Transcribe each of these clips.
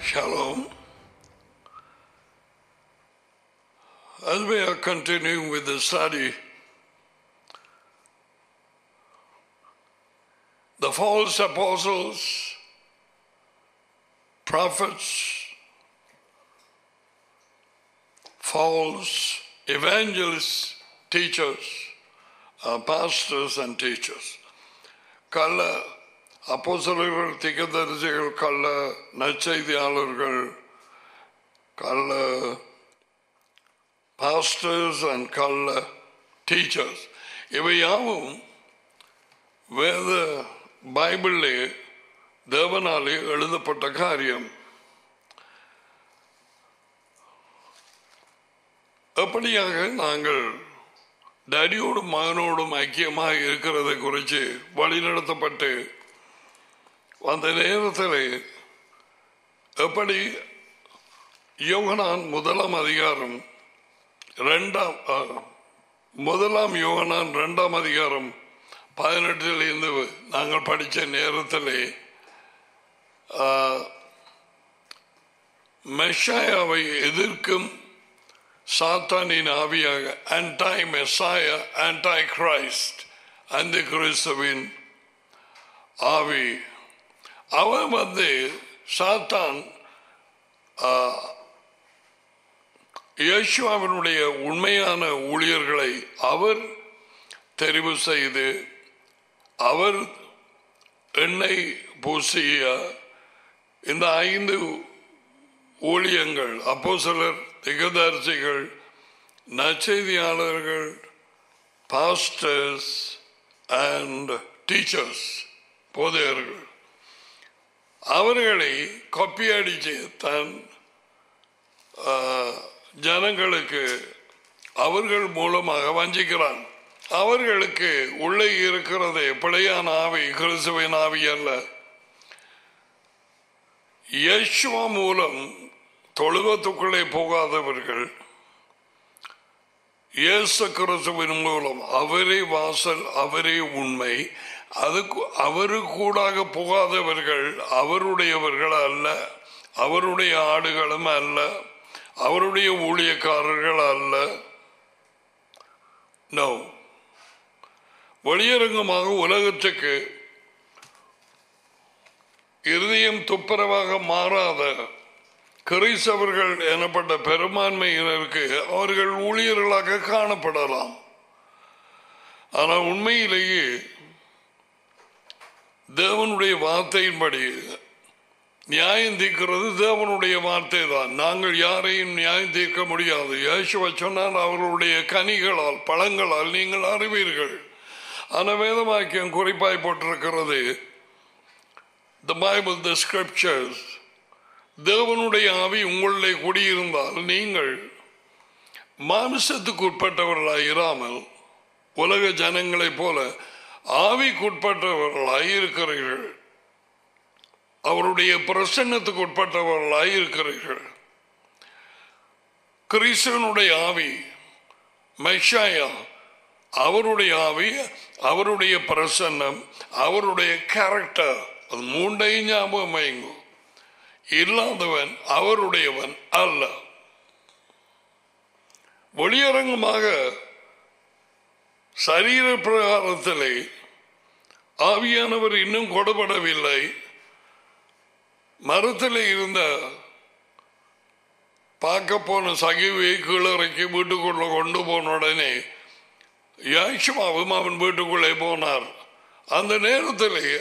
Shalom. As we are continuing with the study, the false apostles, prophets, false evangelists, teachers, uh, pastors, and teachers. கள்ள அப்போஸ்தலர்கள் திகதரிசிகள் கள்ள நற்செய்தியாளர்கள் கள்ள pastors and கள்ள teachers இவை யாவும் வேத பைபிளிலே தேவனாலே எழுதப்பட்ட காரியம் எப்படியாக நாங்கள் டடியோடும் மகனோடும் ஐக்கியமாக இருக்கிறதை குறித்து வழிநடத்தப்பட்டு அந்த நேரத்தில் எப்படி யோகனான் முதலாம் அதிகாரம் ரெண்டாம் ஆ, முதலாம் யோகனான் ரெண்டாம் அதிகாரம் பதினெட்டிலிருந்து நாங்கள் படித்த நேரத்திலே ஆ, மெஷாயாவை எதிர்க்கும் சாத்தானின் ஆவியாக ஆன்டாய் மெசாய ஆன்டாய் கிரைஸ்ட் அந்த கிறிஸ்துவின் ஆவி அவன் வந்து சாத்தான் ஆ, இயேசுவாவினுடைய உண்மையான ஊழியர்களை அவர் தெரிவு செய்து அவர் எண்ணெய் பூசிய இந்த ஐந்து ஊழியங்கள் அப்போ சிலர் திகதரிசிகள் நற்செய்தியாளர்கள் பாஸ்டர்ஸ் அண்ட் டீச்சர்ஸ் போதையர்கள் அவர்களை கொப்பி அடித்து தன் ஆ, ஜனங்களுக்கு அவர்கள் மூலமாக வஞ்சிக்கிறான் அவர்களுக்கு உள்ளே இருக்கிறது பிழையான ஆவி கிறிஸ்துவின் ஆவி அல்ல யேசுவா மூலம் தொழுவத்துக்குள்ளே போகாதவர்கள் இயேசு கிறிஸ்துவின் மூலம் அவரே வாசல் அவரே உண்மை அதுக்கு அவரு கூடாக போகாதவர்கள் அவருடையவர்கள் அல்ல அவருடைய ஆடுகளும் அல்ல அவருடைய ஊழியக்காரர்கள் அல்ல நோ வெளியரங்கமாக உலகத்துக்கு இருதயம் துப்புரவாக மாறாத கிறிஸ்தவர்கள் எனப்பட்ட பெரும்பான்மையினருக்கு அவர்கள் ஊழியர்களாக காணப்படலாம் ஆனால் உண்மையிலேயே தேவனுடைய வார்த்தையின்படி நியாயம் தீர்க்கிறது தேவனுடைய வார்த்தை தான் நாங்கள் யாரையும் நியாயம் தீர்க்க முடியாது இயேசுவை சொன்னால் அவர்களுடைய கனிகளால் பழங்களால் நீங்கள் அறிவீர்கள் ஆனால் வேதவாக்கியம் குறிப்பாய் போட்டிருக்கிறது the Bible, the scriptures, தேவனுடைய ஆவி உங்களிலே குடியிருந்தால் நீங்கள் மாமிசத்துக்கு உட்பட்டவர்களாய் இராமல் உலக ஜனங்களைப் போல ஆவிக்குட்பட்டவர்களாய் இருக்கிறீர்கள் அவருடைய பிரசன்னத்துக்கு உட்பட்டவர்களாய் இருக்கிறீர்கள் கிறிஸ்தவனுடைய ஆவி மெஷாயா அவருடைய ஆவி அவருடைய பிரசன்னம் அவருடைய கேரக்டர் அது மூண்டையும் ஞாபகம் வைங்கோ இல்லாதவன் அவருடையவன் அல்ல வெளியரங்கமாக சரீர பிரகாரத்திலே ஆவியானவர் இன்னும் கொடுபடவில்லை மரத்தில் இருந்த பார்க்க போன சகிவை கீழறைக்கு வீட்டுக்குள்ள கொண்டு போன உடனே யாஷுமாவும் அவன் வீட்டுக்குள்ளே போனார் அந்த நேரத்திலேயே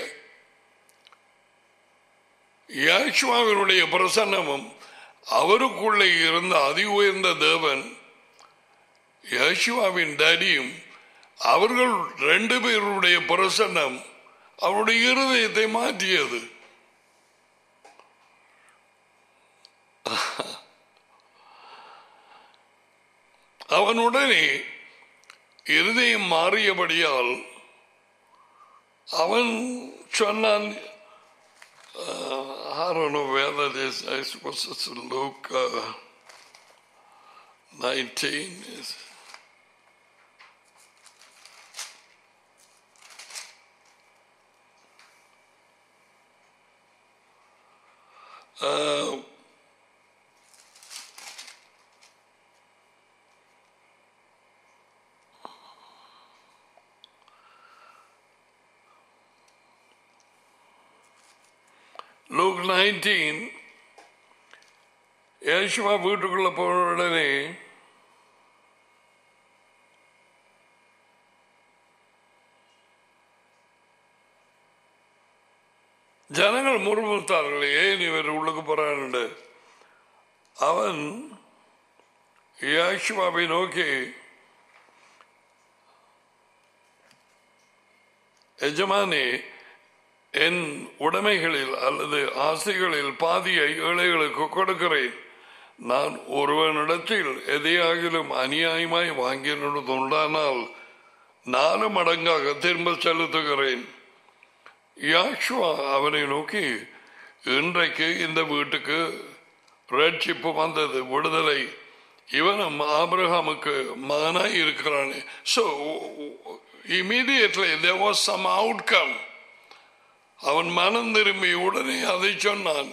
யாஷுவாவினுடைய பிரசன்னமும் அவருக்குள்ளே இருந்த அதி உயர்ந்த தேவன் யாஷுவாவின் டடியும் அவர்கள் ரெண்டு பேருடைய பிரசன்னம் அவருடைய இருதயத்தை மாற்றியது அவனுடனே இருதயம் மாறியபடியால் அவன் சொன்னான் I don't know where that is. I suppose it's in Luke uh, 19. Is- Uh, Luke nineteen Yeshua வீட்டுக்குள்ள போன உடனே ஜனங்கள் முறுமுறுத்தார்கள் ஏன் இவர் உள்ளுக்கு போறான்னு அவன் யாஷுவாவை நோக்கி எஜமானே என் உடைமைகளில் அல்லது ஆசைகளில் பாதியை ஏழைகளுக்கு கொடுக்கிறேன் நான் ஒருவனிடத்தில் எதையாகிலும் அநியாயமாய் வாங்கினதுண்டானால் நாலு மடங்காக திரும்ப செலுத்துகிறேன் யாஷுவா அவனை நோக்கி இன்றைக்கு இந்த வீட்டுக்கு ரட்சிப்பு வந்தது விடுதலை இவனும் ஆபிரகாமுக்கு மகனாய் இருக்கிறானே so immediately there was some outcome அவன் மனம் திரும்பி உடனே அதை சொன்னான்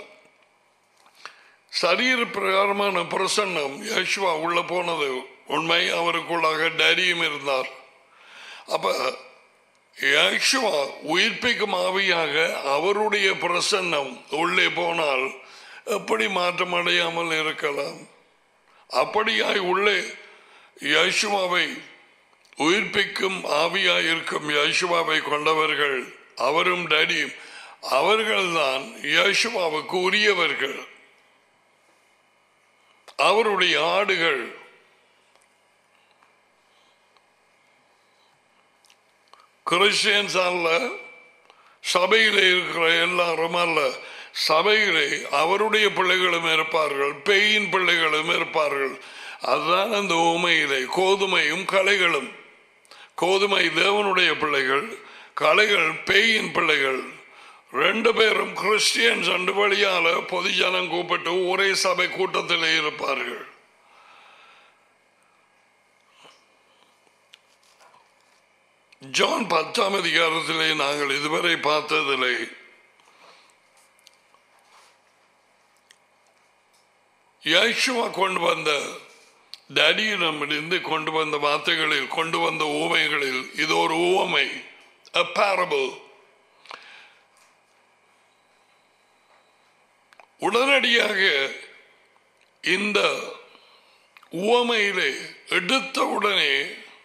சரீர பிரகாரமான பிரசன்னம் யேசுவா உள்ள போனது உண்மை அவருக்குள்ளாக டேடியும் இருந்தார் அப்ப யேசுவா உயிர்ப்பிக்கும் ஆவியாக அவருடைய பிரசன்னம் உள்ளே போனால் எப்படி மாற்றம் அடையாமல் இருக்கலாம் அப்படியாய் உள்ளே யேசுவாவை உயிர்ப்பிக்கும் ஆவியாய் இருக்கும் யேசுவாவை கொண்டவர்கள் அவரும் டேடியும் அவர்கள்தான் யேசுவாவுக்கு உரியவர்கள் அவருடைய ஆடுகள் கிறிஸ்டியன்ஸ் அல்ல சபையிலே இருக்கிற எல்லாரும் அல்ல சபையிலே அவருடைய பிள்ளைகளும் இருப்பார்கள் பேயின் பிள்ளைகளும் இருப்பார்கள் அதுதான் அந்த உமையிலே கோதுமையும் கலைகளும் கோதுமை தேவனுடைய பிள்ளைகள் கலைகள் பேயின் பிள்ளைகள் ரெண்டு பேரும் கிறிஸ்டியன்ஸ் ரெண்டு வழியால பொதுஜனம் கூப்பிட்டு ஒரே சபை கூட்டத்திலே இருப்பார்கள் ஜான் பத்தாம் அதிகாரத்திலே நாங்கள் இதுவரை பார்த்ததில்லை யாஷுவா கொண்டு வந்த டேடியிடமிருந்து கொண்டு வந்த வார்த்தைகளில் கொண்டு வந்த ஊமைகளில் இது ஒரு ஊமை a parable உடனடியாக இந்த உவமையிலே எடுத்த உடனே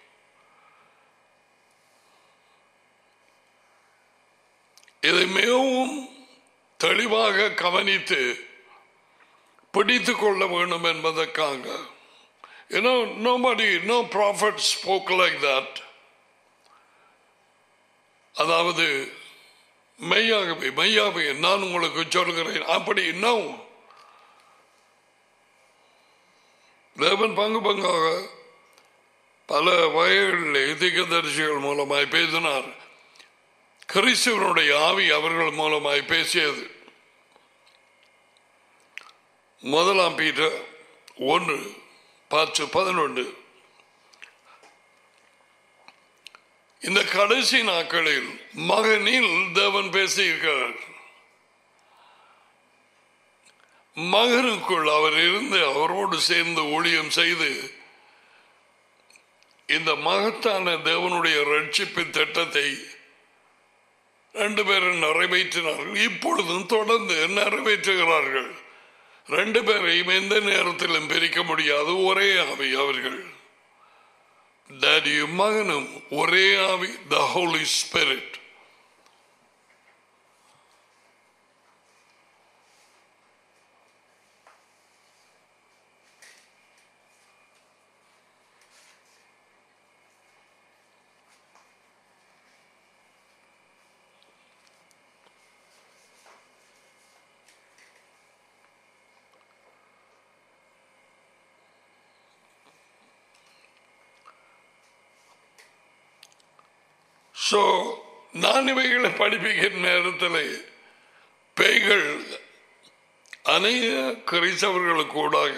இதை மிகவும் தெளிவாக கவனித்து பிடித்து கொள்ள வேண்டும் என்பதற்காக You know, nobody, no prophet spoke like that. அதாவது மெய்யாகவே மெய்யாகவே நான் உங்களுக்கு சொல்கிறேன் அப்படி இன்னும் தேவன் பங்கு பங்காக பல வகைகளில் தீர்க்கதரிசிகள் மூலமாய் பேசினார் கிறிஸ்துவனுடைய ஆவி அவர்கள் மூலமாய் பேசியது முதலாம் பீட்டர் ஒன்று பத்து பதினொன்று இந்த கடைசி நாட்களில் மகனில் தேவன் பேசியிருக்கிறார் மகனுக்குள் அவர் இருந்து அவரோடு சேர்ந்து ஊழியம் செய்து இந்த மகத்தான தேவனுடைய ரட்சிப்பின் திட்டத்தை ரெண்டு பேரும் நிறைவேற்றினார்கள் இப்பொழுதும் தொடர்ந்து நிறைவேற்றுகிறார்கள் ரெண்டு பேரையும் எந்த நேரத்திலும் பிரிக்க முடியாது ஒரே ஆவி அவர்கள் டேடியும் மகனும் ஒரே ஆவி த ஹோலி ஸ்பிரிட் ஸோ நான் இவைகளை படிப்பிக்கிற நேரத்தில் பேய்கள் அநேக கிறிஸ்தவர்களுக்கு கூடாக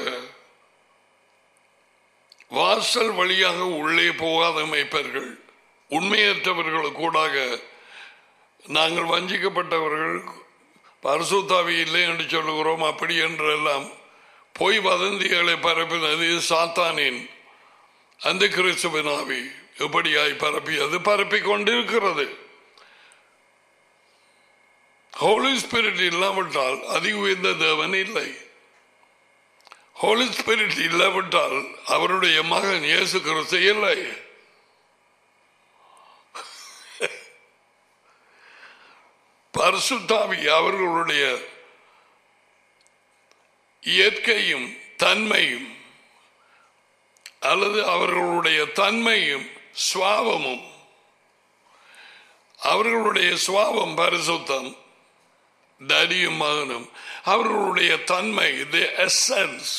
வாசல் வழியாக உள்ளே போகாத மைப்பர்கள் உண்மையற்றவர்களுக்கு கூடாக நாங்கள் வஞ்சிக்கப்பட்டவர்கள் பரிசுத்தாவி இல்லை என்று சொல்லுகிறோம் அப்படி என்றெல்லாம் பொய் வதந்திகளை பரப்பினது சாத்தானின் அந்த கிறிஸ்துவின் ஆவி எப்படியாய் பரப்பியது பரப்பிக் கொண்டிருக்கிறது ஹோலி ஸ்பிரிட் இல்லாவிட்டால் அதி உயர்ந்த தேவன் இல்லை ஹோலி ஸ்பிரிட் இல்லாவிட்டால் அவருடைய மகன் இயேசு கிறிஸ்து இல்லை பரிசுத்தாவி அவர்களுடைய இயற்கையும் தன்மையும் அல்லது அவர்களுடைய தன்மையும் சுவாவமும் அவர்களுடைய சுவாவம் பரிசுத்தம் தரியும் மகனும் அவர்களுடைய தன்மை தி எசன்ஸ்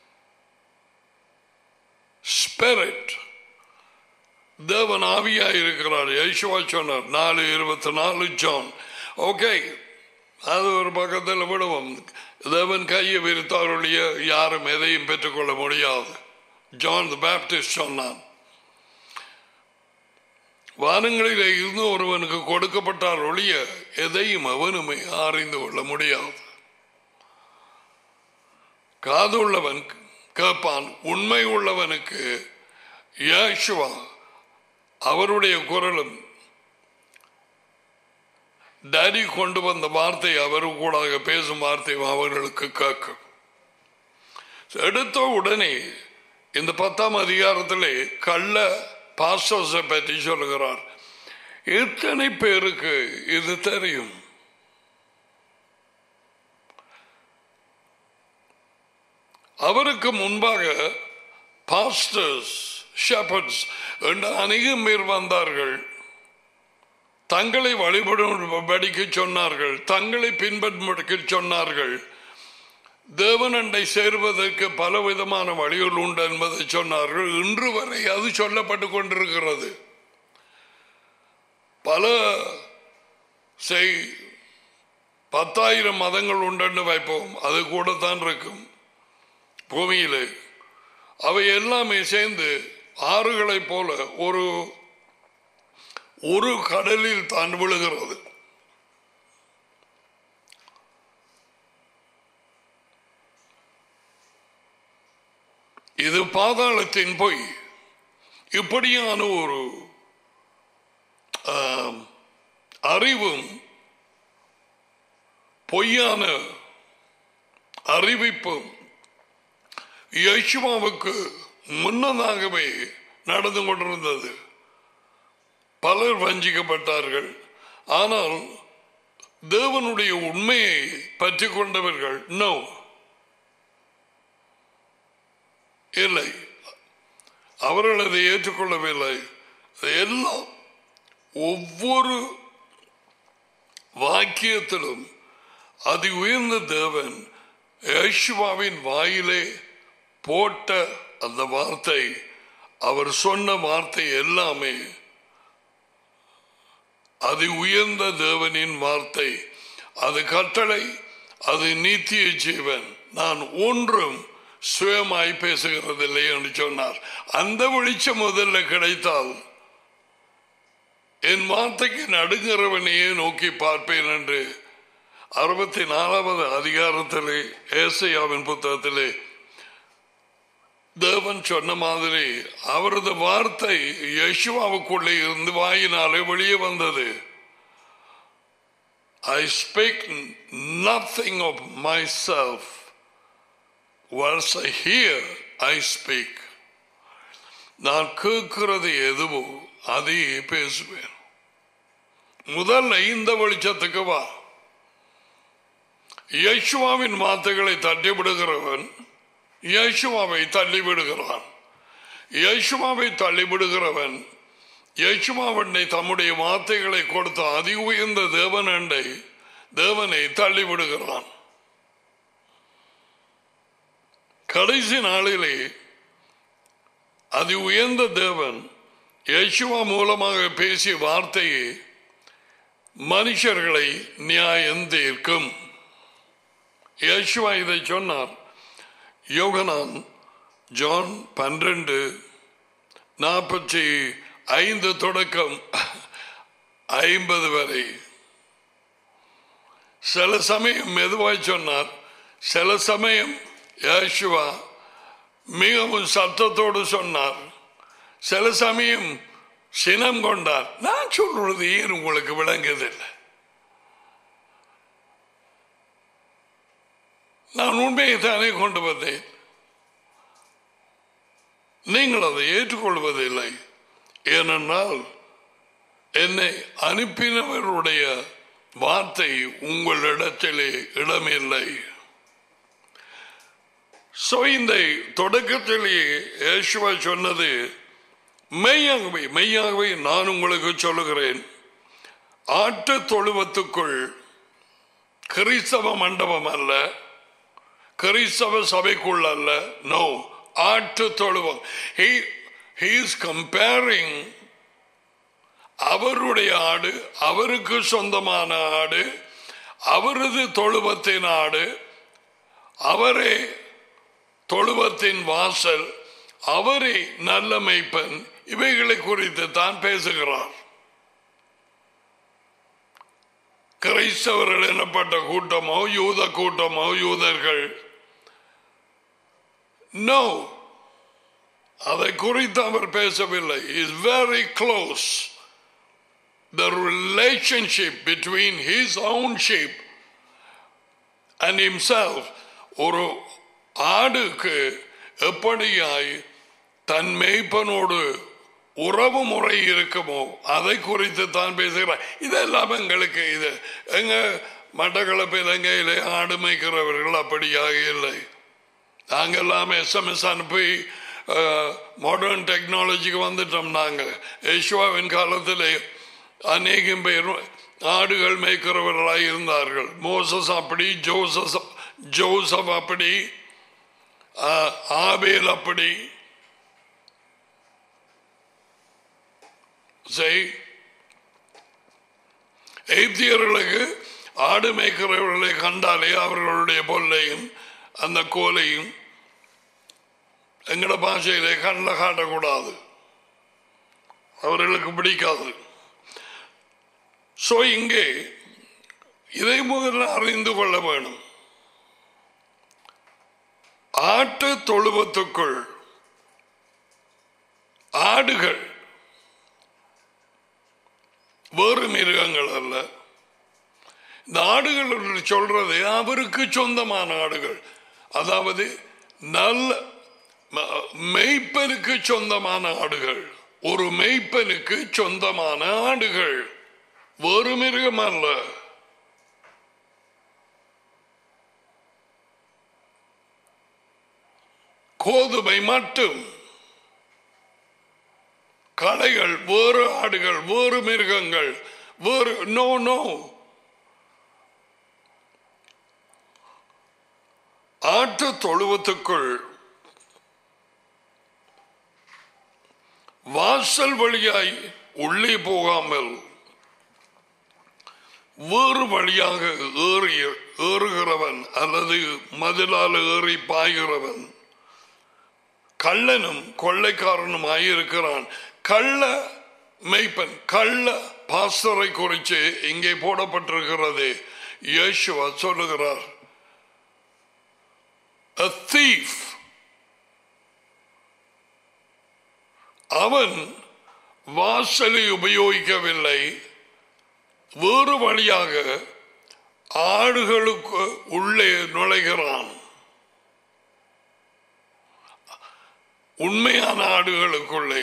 ஸ்பிரிட் தேவன் ஆவியா இருக்கிறார் யேசுவா சொன்னார் நாலு இருபத்தி நாலு ஜான் ஓகே அது ஒரு பக்கத்தில் விடுவோம் தேவன் கையை விரித்தவருடைய யாரும் எதையும் பெற்றுக்கொள்ள முடியாது ஜான் த பேப்டிஸ்ட் சொன்னான் வானங்களில் இருந்து ஒருவனுக்கு கொடுக்கப்பட்டால் ஒழிய எதையும் அவனுமே அறிந்து கொள்ள முடியாது காது உள்ளவன் கேட்பான் உண்மை உள்ளவனுக்கு யாஷுவா அவருடைய குரலும் டேடி கொண்டு வந்த வார்த்தை அவரு கூட பேசும் வார்த்தை அவர்களுக்கு கேட்கும் எடுத்த உடனே இந்த பத்தாம் அதிகாரத்திலே கள்ள பாஸ்டர்ஸை பற்றி சொல்லுகிறார் எத்தனை பேருக்கு இது தெரியும் அவருக்கு முன்பாக பாஸ்டர்ஸ் ஷெப்பர்ட்ஸ் என்று அநேகம் பேர் வந்தார்கள் தங்களை வழிபடும்படிக்கு சொன்னார்கள் தங்களை பின்பற்றும்படிக்கு சொன்னார்கள் தேவனண்டை சேர்வதற்கு பல விதமான வழிகள் உண்டு என்பதை சொன்னார்கள் இன்று வரை அது சொல்லப்பட்டு கொண்டிருக்கிறது பல செய் பத்தாயிரம் மதங்கள் உண்டு வைப்போம் அது கூட தான் இருக்கும் பூமியிலே அவை எல்லாமே சேர்ந்து ஆறுகளைப் போல ஒரு ஒரு கடலில் தான் விழுகிறது இது பாதாளத்தின் பொய் இப்படியான ஒரு ஆம், அறிவும் பொய்யான அறிவிப்பும் யேசுவாவுக்கு முன்னதாகவே நடந்து கொண்டிருந்தது பலர் வஞ்சிக்கப்பட்டார்கள் ஆனால் தேவனுடைய உண்மையை பற்றி கொண்டவர்கள் நோ இல்லை அவர்கள் அதை ஏற்றுக்கொள்ளவில்லை எல்லாம் ஒவ்வொரு வாக்கியத்திலும் அதி உயர்ந்த தேவன் யேசுவாவின் வாயிலே போட்ட அந்த வார்த்தை அவர் சொன்ன வார்த்தை எல்லாமே அதி உயர்ந்த தேவனின் வார்த்தை அது கட்டளை அது நீத்திய ஜீவன் நான் ஒன்றும் சுயமாய் பேசுகிறதில்லை என்று சொன்னார் அந்த வெளிச்சம் முதல்ல கிடைத்தால் என் வார்த்தைக்கு நடுங்கிறவனையே நோக்கி பார்ப்பேன் என்று அறுபத்தி நாலாவது அதிகாரத்திலே ஏசையாவின் புத்தகத்திலே தேவன் சொன்ன மாதிரி அவரது வார்த்தை யசுவாவுக்குள்ளே இருந்து வாயினாலே வெளியே வந்தது I speak nothing of myself once I hear I speak நான் கேட்கிறது எதுவோ அதையே பேசுவேன் முதல்ல இந்த வெளிச்சத்துக்கு வா யேசுவாவின் வார்த்தைகளை தட்டி விடுகிறவன் யேசுவாவை தள்ளி விடுகிறான் யேசுவாவை தள்ளி விடுகிறவன் யேசுவாவண்டை தம்முடைய வார்த்தைகளை கொடுத்த அதி உயர்ந்த தேவனண்டை தேவனை தள்ளி விடுகிறான் கடைசி நாளிலே அதி உயர்ந்த தேவன் யேசுவா மூலமாக பேசிய வார்த்தையே மனுஷர்களை நியாயம் தீர்க்கும் யேசுவா இதை சொன்னார் யோகனான் ஜான் பன்னிரண்டு நாற்பத்தி ஐந்து தொடக்கம் ஐம்பது வரை சில சமயம் மெதுவாய் சொன்னார் சில சமயம் யேசுவா மிகவும் சத்தத்தோடு சொன்னார் சில சமயம் சினம் கொண்டார் நான் சொல்றது ஏன் உங்களுக்கு விளங்குதில்லை நான் உண்மையை தானே கொண்டு வந்தேன் நீங்கள் அதை ஏற்றுக்கொள்வதில்லை ஏனென்றால் என்னை அனுப்பினவருடைய வார்த்தை உங்களிடத்திலே இடமில்லை சோ இந்த தொடக்கத்திலேயே இயேசுவா சொன்னது மெய்யாகவே மெய்யாகவே நான் உங்களுக்கு சொல்லுகிறேன் ஆட்டு தொழுவத்துக்குள் கிறிஸ்தவ மண்டபம் அல்ல கிறிஸ்தவ சபைக்குள் அல்ல நோ ஆட்டு தொழுவம் he he is comparing அவருடைய ஆடு அவருக்கு சொந்தமான ஆடு அவரது தொழுவத்தின் ஆடு அவரே தொழுவத்தின் வாசல் அவரே நல்ல மெய்ப்பன் இவைகளை குறித்து தான் பேசுகிறார் கிரைஸ்தவர்கள் எனப்பட்ட கூட்டமோ யூத கூட்டமோ யூதர்கள் நோ அதை குறித்து அவர் பேசவில்லை is very close the relationship between his own sheep and himself ஒரு ஆடுக்கு எப்படியாய் தன் மேய்ப்பனோடு உறவு முறை இருக்குமோ அதை குறித்து தான் பேசுகிறார் இதெல்லாம் எங்களுக்கு இது எங்க மட்டக்களப்பு இலங்கையிலே ஆடு மேய்க்கிறவர்கள் அப்படியாக இல்லை நாங்கெல்லாம் எஸ்எம்எஸ் அனுப்பி மாடர்ன் டெக்னாலஜிக்கு வந்துட்டோம் நாங்கள் யேசுவாவின் காலத்தில் அநேகம் பேர் ஆடுகள் மேய்க்கிறவர்களாக இருந்தார்கள் மோசஸ் அப்படி ஜோசஸ் ஜோசப் அப்படி ஆபேல் அப்படி செய் எய்தியர்களுக்கு ஆடு மேய்க்கிறவர்களை கண்டாலே அவர்களுடைய பொல்லையும் அந்த கோலையும் எங்கட பாஷையிலே கண்ணில் காட்டக்கூடாது அவர்களுக்கு பிடிக்காது ஸோ இங்கே இதை முதல்ல அறிந்து கொள்ள வேணும் ஆட்டு தொழுவத்துக்குள் ஆடுகள் வேறு மிருகங்கள் அல்ல இந்த ஆடுகள் என்று சொல்றது அவருக்கு சொந்தமான ஆடுகள் அதாவது நல்ல ம- மெய்ப்பனுக்கு சொந்தமான ஆடுகள் ஒரு மெய்ப்பனுக்கு சொந்தமான ஆடுகள் வேறு மிருகம் அல்ல கோதுமை மட்டும் களைகள் வேறு ஆடுகள் வேறு மிருகங்கள் வேறு நோ நோ ஆட்டு தொழுவத்துக்குள் வாசல் வழியாய் உள்ளே போகாமல் வேறு வழியாக ஏறி ஏறுகிறவன் அல்லது மதிலால் ஏறி பாய்கிறவன் கள்ளனும் கொள்ளைக்காரனும் ஆயிருக்கிறான் கள்ள மெய்ப்பன் கள்ள பாஸ்தரை குறித்து இங்கே போடப்பட்டிருக்கிறது இயேசுவா சொல்லுகிறார் a thief அவன் வாசலை உபயோகிக்கவில்லை வேறு வழியாக ஆடுகளுக்கு உள்ளே நுழைகிறான் உண்மையான ஆடுகளுக்குள்ளே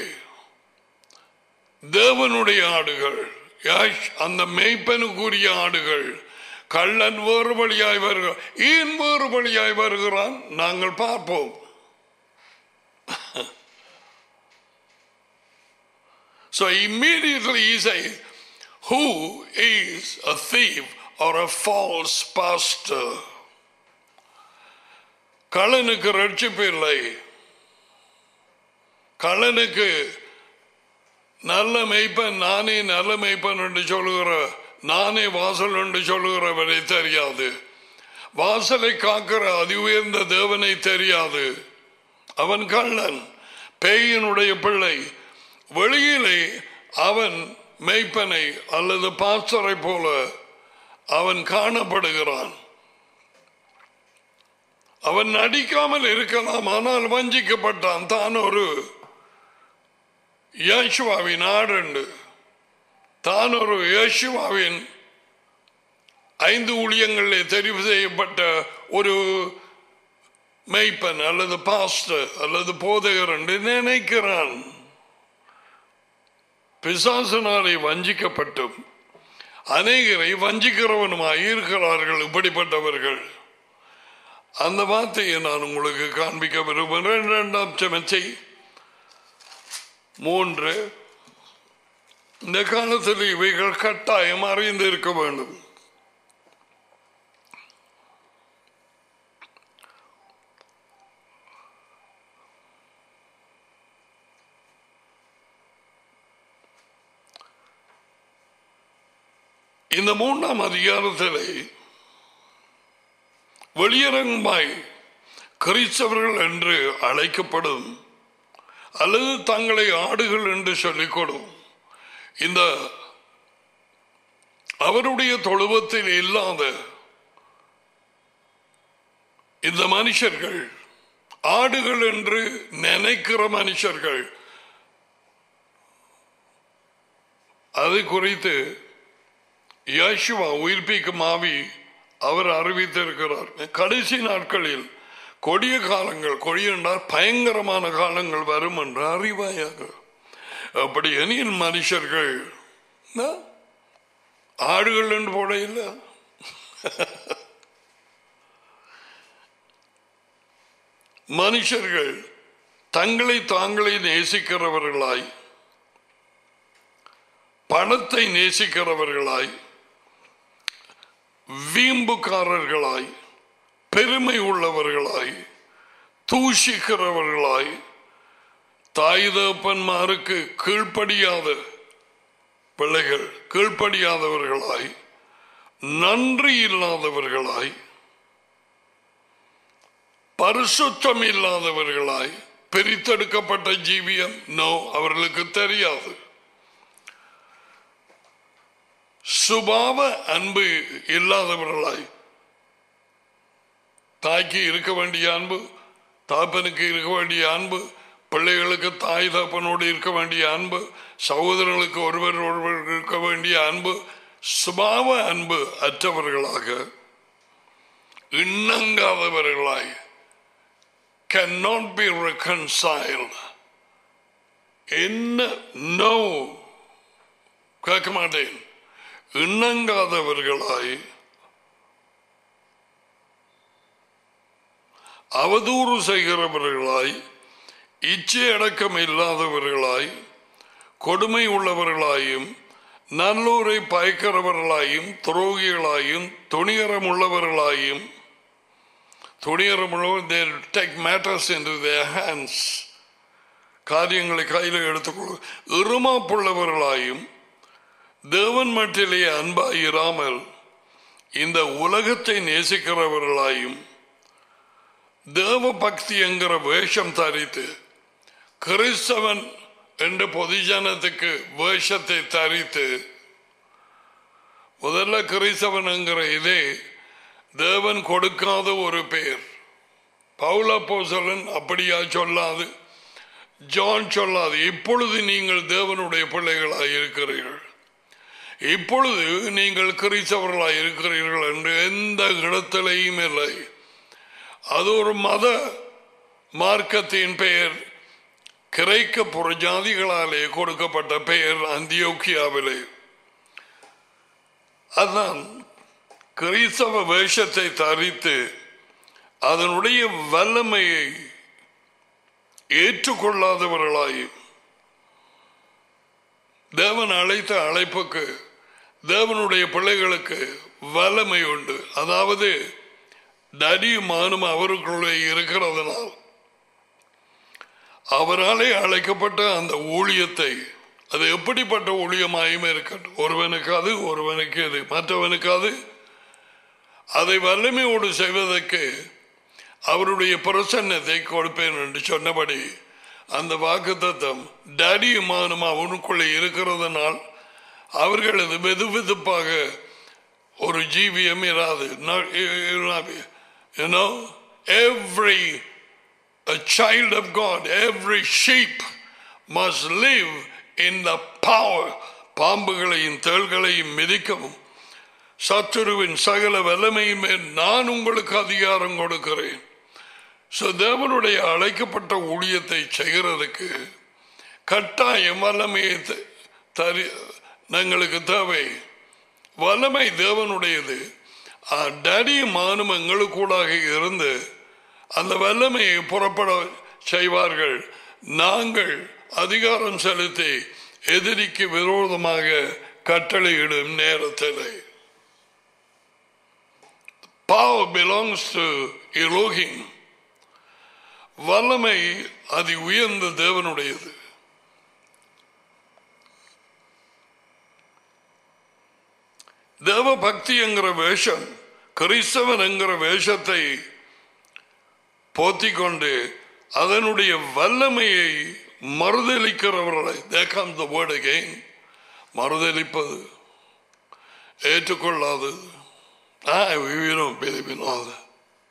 தேவனுடைய ஆடுகள் யாஷ் அந்த மெய்ப்பனுக்குரிய ஆடுகள் கள்ளன் வேறு வழியாய் வருகிறான் ஏன் வேறு வழியாய் வருகிறான் நாங்கள் பார்ப்போம் So immediately he says, Who is a thief or a false pastor? கள்ளனுக்கு ரட்சிப்பு இல்லை கள்ளனுக்கு நல்ல மெய்ப்பன் நானே நல்ல மெய்ப்பன் என்று சொல்லுகிற நானே வாசல் என்று சொல்லுகிறவரை தெரியாது வாசலை காக்கிற அதி உயர்ந்த தேவனை தெரியாது அவன் கள்ளன் பேயினுடைய பிள்ளை வெளியிலே அவன் மெய்ப்பனை அல்லது பாஸ்டரை போல அவன் காணப்படுகிறான் அவன் நடிக்காமல் இருக்கலாம் ஆனால் வஞ்சிக்கப்பட்டான் தான் ஒரு யேசுவாவின் ஆடுண்டு தான் ஒரு யேசுவாவின் ஐந்து ஊழியங்களிலே தெரிவு செய்யப்பட்ட ஒரு மெய்ப்பன் அல்லது பாஸ்டர் அல்லது போதகர் என்று நினைக்கிறான் பிசாசனாரை வஞ்சிக்கப்பட்டும் அநேகரை வஞ்சிக்கிறவனுமாய் இருக்கிறார்கள் இப்படிப்பட்டவர்கள் அந்த வார்த்தையை நான் உங்களுக்கு காண்பிக்க விரும்புகிறேன் இரண்டாம் சமச்சை மூன்று இந்த காலத்தில் இவைகள் கட்டாயம் அறிந்து இருக்க வேண்டும் இந்த மூன்றாம் அதிகாரத்திலே வெளியரங்கமாய் கிறிஸ்தவர்கள் என்று அழைக்கப்படும் அல்லது தங்களை ஆடுகள் என்று சொல்லிக்கொடும் இந்த அவருடைய தொழுவத்தில் இல்லாத இந்த மனுஷர்கள் ஆடுகள் என்று நினைக்கிற மனுஷர்கள் அது குறித்து யேசுவா உயிர்ப்பிக்கும் ஆவி அவர் அறிவித்திருக்கிறார் கடைசி நாட்களில் கொடிய காலங்கள் கொடிய என்றால் பயங்கரமான காலங்கள் வரும் என்று அறிவாயாக அப்படி எனில் மனுஷர்கள் என்ன? ஆடுகள் என்று போட இல்லை மனுஷர்கள் தங்களை தாங்களே நேசிக்கிறவர்களாய் பணத்தை நேசிக்கிறவர்களாய் வீம்புக்காரர்களாய் பெருமை உள்ளவர்களாய் தூஷிக்கிறவர்களாய் தாய் தகப்பன்மாருக்கு கீழ்ப்படியாத பிள்ளைகள் கீழ்ப்படியாதவர்களாய் நன்றி இல்லாதவர்களாய் பரிசுத்தம் இல்லாதவர்களாய் பிரித்தெடுக்கப்பட்ட ஜீவியம் நோ அவர்களுக்கு தெரியாது சுபாவ அன்பு இல்லாதவர்களாய் தாய்க்கு இருக்க வேண்டிய அன்பு தாப்பனுக்கு இருக்க வேண்டிய அன்பு பிள்ளைகளுக்கு தாய் தாப்பனோடு இருக்க வேண்டிய அன்பு சகோதரர்களுக்கு ஒருவர் ஒருவர் இருக்க வேண்டிய அன்பு சுபாவ அன்பு அற்றவர்களாக இணங்காதவர்களாய் cannot be reconciled என்ன நோ கேட்க மாட்டேன் இணங்காதவர்களாய் அவதூறு செய்கிறவர்களாய் இச்சை அடக்கம் இல்லாதவர்களாய் கொடுமை உள்ளவர்களாயும் நல்லூரை பயக்கிறவர்களாயும் துரோகிகளாயும் துணிகரம் உள்ளவர்களாயும் துணிகரம் உள்ளவர் take matters into their hands காரியங்களை கையில் எடுத்துக்கொள்ள இருமாப்புள்ளவர்களாயும் தேவன் மட்டிலே அன்பாயிராமல் இந்த உலகத்தை நேசிக்கிறவர்களாயும் தேவ பக்தி என்கிற வேஷம் தரித்து கிறிஸ்தவன் என்ற பொதுஜனத்துக்கு வேஷத்தை தரித்து முதல்ல கிறிஸ்தவன் என்கிற இதே தேவன் கொடுக்காத ஒரு பேர் பவுல போசலன் அப்படியா சொல்லாது ஜான் சொல்லாது இப்பொழுது நீங்கள் தேவனுடைய பிள்ளைகளாக இருக்கிறீர்கள் இப்பொழுது நீங்கள் கிறிஸ்தவர்களாக இருக்கிறீர்கள் என்று எந்த இடத்திலையும் இல்லை அது ஒரு மத மார்க்கத்தின் பெயர் கிரைக்க புறஜாதிகளாலே கொடுக்கப்பட்ட பெயர் அந்தியோக்கியாவிலே அதான் கிறிஸ்தவ வேஷத்தை தரித்து அதனுடைய வல்லமையை ஏற்றுக்கொள்ளாதவர்களாய் தேவன் அழைத்த அழைப்புக்கு தேவனுடைய பிள்ளைகளுக்கு வல்லமை உண்டு அதாவது தடியுமானும் அவருக்குள்ளே இருக்கிறதுனால் அவராலே அழைக்கப்பட்ட அந்த ஊழியத்தை அது எப்படிப்பட்ட ஊழியமாயும் இருக்கட்டும் ஒருவனுக்கு அது ஒருவனுக்கு இது மற்றவனுக்கு அது அதை வல்லமையோடு செய்வதற்கு அவருடைய பிரசன்னத்தை கொடுப்பேன் என்று சொன்னபடி அந்த வாக்கு தத்தம் டடியுமானும் அவனுக்குள்ளே இருக்கிறதுனால் அவர்களது வெது வெதுப்பாக ஒரு ஜீவியம் இராது You know, every a child of God, every sheep must live in the power. பாம்புகளையும் தேள்களையும் மிதிக்கவும் சத்துருவின் சகல வல்லமையுமே நான் உங்களுக்கு அதிகாரம் கொடுக்கிறேன் So, தேவனுடைய அழைக்கப்பட்ட ஊழியத்தை செய்கிறதுக்கு கட்டாயம் வல்லமையை த- தரி எங்களுக்கு தேவை வல்லமை தேவனுடையது டடியும் மானும் எங்களுக்கூடாக இருந்து அந்த வல்லமையை புறப்பட செய்வார்கள் நாங்கள் அதிகாரம் செலுத்தி எதிரிக்கு விரோதமாக கட்டளையிடும் நேரத்தில் Power belongs to Elohim. வல்லமை அதி உயர்ந்த தேவனுடையது தேவ பக்தி என்கிற வேஷம் கிறிஸ்தவன் என்கிற வேஷத்தை போத்திக்கொண்டு அதனுடைய வல்லமையை மறுதளிக்கிறவர்களை there comes the word again மறுதளிப்பது ஏற்றுக்கொள்ளாதது ah, we don't believe in all that.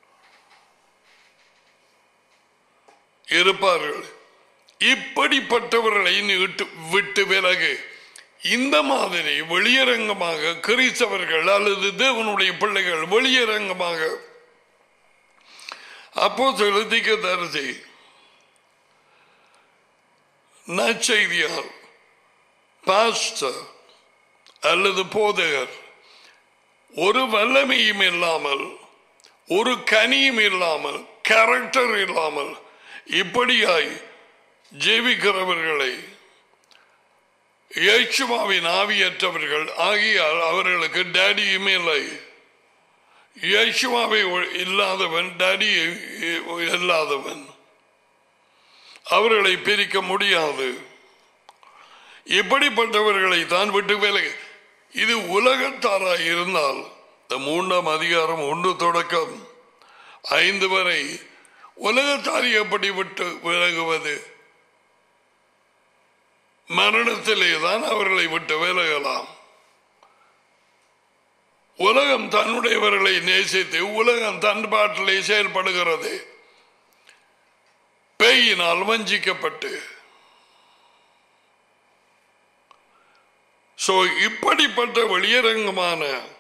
இருப்பார்கள் இப்படிப்பட்டவர்களை நீ விட்டு விட்டு விலகு இந்த மாதிரி வெளியரங்கமாக கிறிஸ்தவர்கள் அல்லது தேவனுடைய பிள்ளைகள் வெளியரங்கமாக அப்போ செலுத்திக்க தரிசி நற்செய்தியார் பாஸ்டர் அல்லது போதகர் ஒரு வல்லமையும் இல்லாமல் ஒரு கனியும் இல்லாமல் கேரக்டர் இல்லாமல் இப்படியாய் ஜெபிக்கிறவர்களை இயேசுவாவின் ஆவியற்றவர்கள் ஆகியால் அவர்களுக்கு டேடியும் இல்லை இயேசுவாவை இல்லாதவன் டேடி இல்லாதவன் அவர்களை பிரிக்க முடியாது இப்படிப்பட்டவர்களை தான் விட்டு வேலை இது உலகத்தாராய் இருந்தால் இந்த மூன்றாம் அதிகாரம் ஒன்று தொடக்கம் ஐந்து வரை உலகத்தாரி எப்படி விட்டு விலகுவது மரணத்திலே தான் அவர்களை விட்டு விலகலாம் உலகம் தன்னுடையவர்களை நேசித்து உலகம் தன் பாட்டிலே செயல்படுகிறது பேயினால் வஞ்சிக்கப்பட்டு சோ இப்படிப்பட்ட வெளியரங்கமான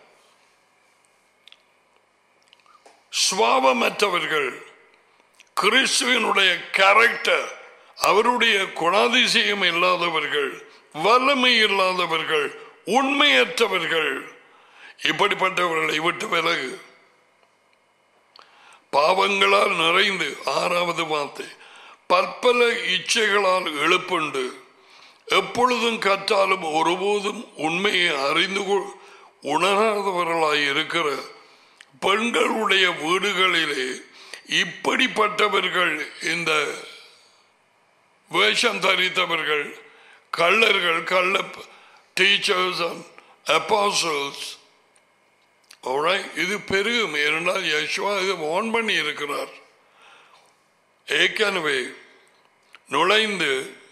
சுவாபமற்றவர்கள் கிறிஸ்துவனுடைய கேரக்டர் அவருடைய குணாதிசயம் இல்லாதவர்கள் வல்லமை இல்லாதவர்கள் உண்மையற்றவர்கள் இப்படிப்பட்டவர்களை விட்டு விலகு பாவங்களால் நிறைந்து ஆறாவது வார்த்தை பற்பல இச்சைகளால் எழுப்புண்டு எப்பொழுதும் கற்றாலும் ஒருபோதும் உண்மையை அறிந்து கொள் உணராதவர்களாய் இருக்கிற பெண்களுடைய வீடுகளிலே இப்படிப்பட்டவர்கள் இந்த வேஷம் தரித்தவர்கள் கள்ளர்கள் கள்ள டீச்சர்ஸ் அப்பாசல்ஸ் இது பெருகும் இரண்டால் யஷ்வா இது வான் பண்ணி இருக்கிறார் ஏற்கனவே நுழைந்து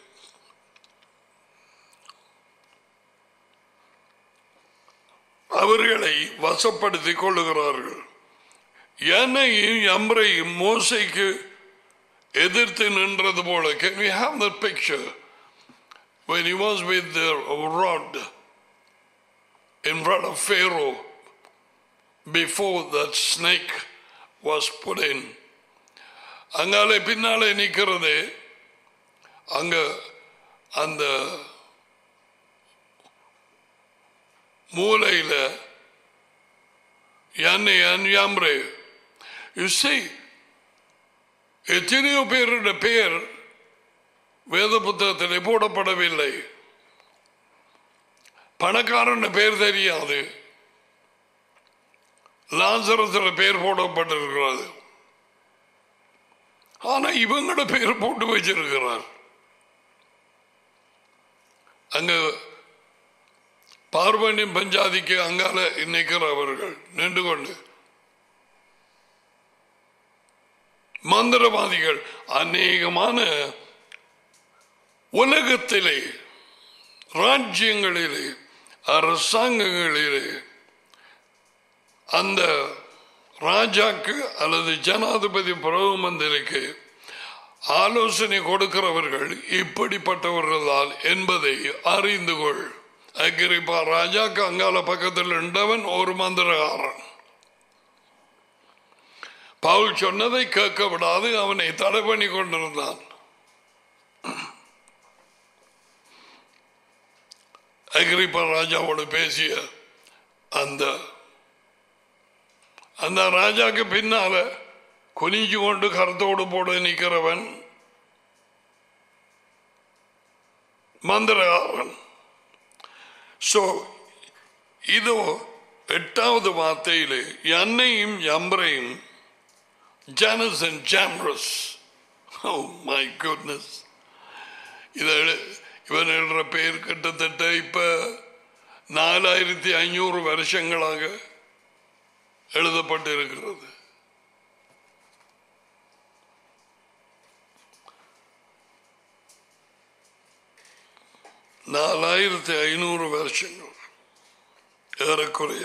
அவர்களை வசப்படுத்திக் கொள்ளுகிறார்கள் என்னையும் எம்ரையும் மோசைக்கு எதிர்த்து நின்றது போல can we have that picture when he was with the rod in front of Pharaoh before that snake was put in அங்காலே பின்னாலே நிற்கிறது அங்க அந்த மூலையில யானை யாம்ரே யூ see எத்தனையோ பேருடைய பெயர் வேத புத்தகத்திலே போடப்படவில்லை பணக்காரன் பேர் தெரியாது லாசரத்தில் பேர் போடப்பட்டிருக்கிறது ஆனா இவங்களோட பேர் போட்டு வச்சிருக்கிறார் அங்க பார்வனின் பஞ்சாதிக்கு அங்கால நிற்கிறவர்கள் நின்று கொண்டு மந்திரவாதிகள் அநேகமான உலகத்திலே ராஜ்யங்களிலே அரசாங்கங்களிலே அந்த ராஜாக்கு அல்லது ஜனாதிபதி பிரதம மந்திரிக்கு ஆலோசனை கொடுக்கிறவர்கள் இப்படிப்பட்டவர்களால் என்பதை அறிந்து கொள் அக்கிரிப்பா ராஜாக்கு அங்கால பக்கத்தில் இருந்தவன் ஒரு மந்திரகாரன் பவுல் சொன்னதை கேட்க விடாது அவனை தடை பண்ணி கொண்டிருந்தான் அகிரிப்பா ராஜாவோடு பேசிய அந்த அந்த ராஜாக்கு பின்னால குனிஞ்சு கொண்டு கருத்தோடு போட நிற்கிறவன் மந்திரகாரன் சோ இதோ எட்டாவது வார்த்தையிலே என்னையும் யம்பரையும் Jannes and Jambres oh my goodness இதை இவன் எழுற பேர் கிட்டத்தட்ட இப்ப நாலாயிரத்தி ஐநூறு வருஷங்களாக எழுதப்பட்டிருக்கிறது நாலாயிரத்தி ஐநூறு வருஷங்கள் ஏறக்குறைய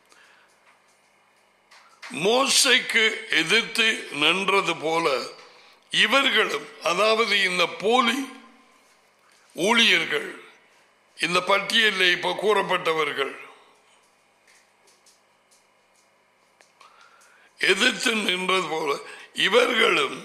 மோசைக்கு எதிர்த்து நின்றது போல இவர்களும் அதாவது இந்த போலி ஊழியர்கள் இந்த பட்டியலில் இப்ப கூறப்பட்டவர்கள் எதிர்த்து நின்றது போல இவர்களும்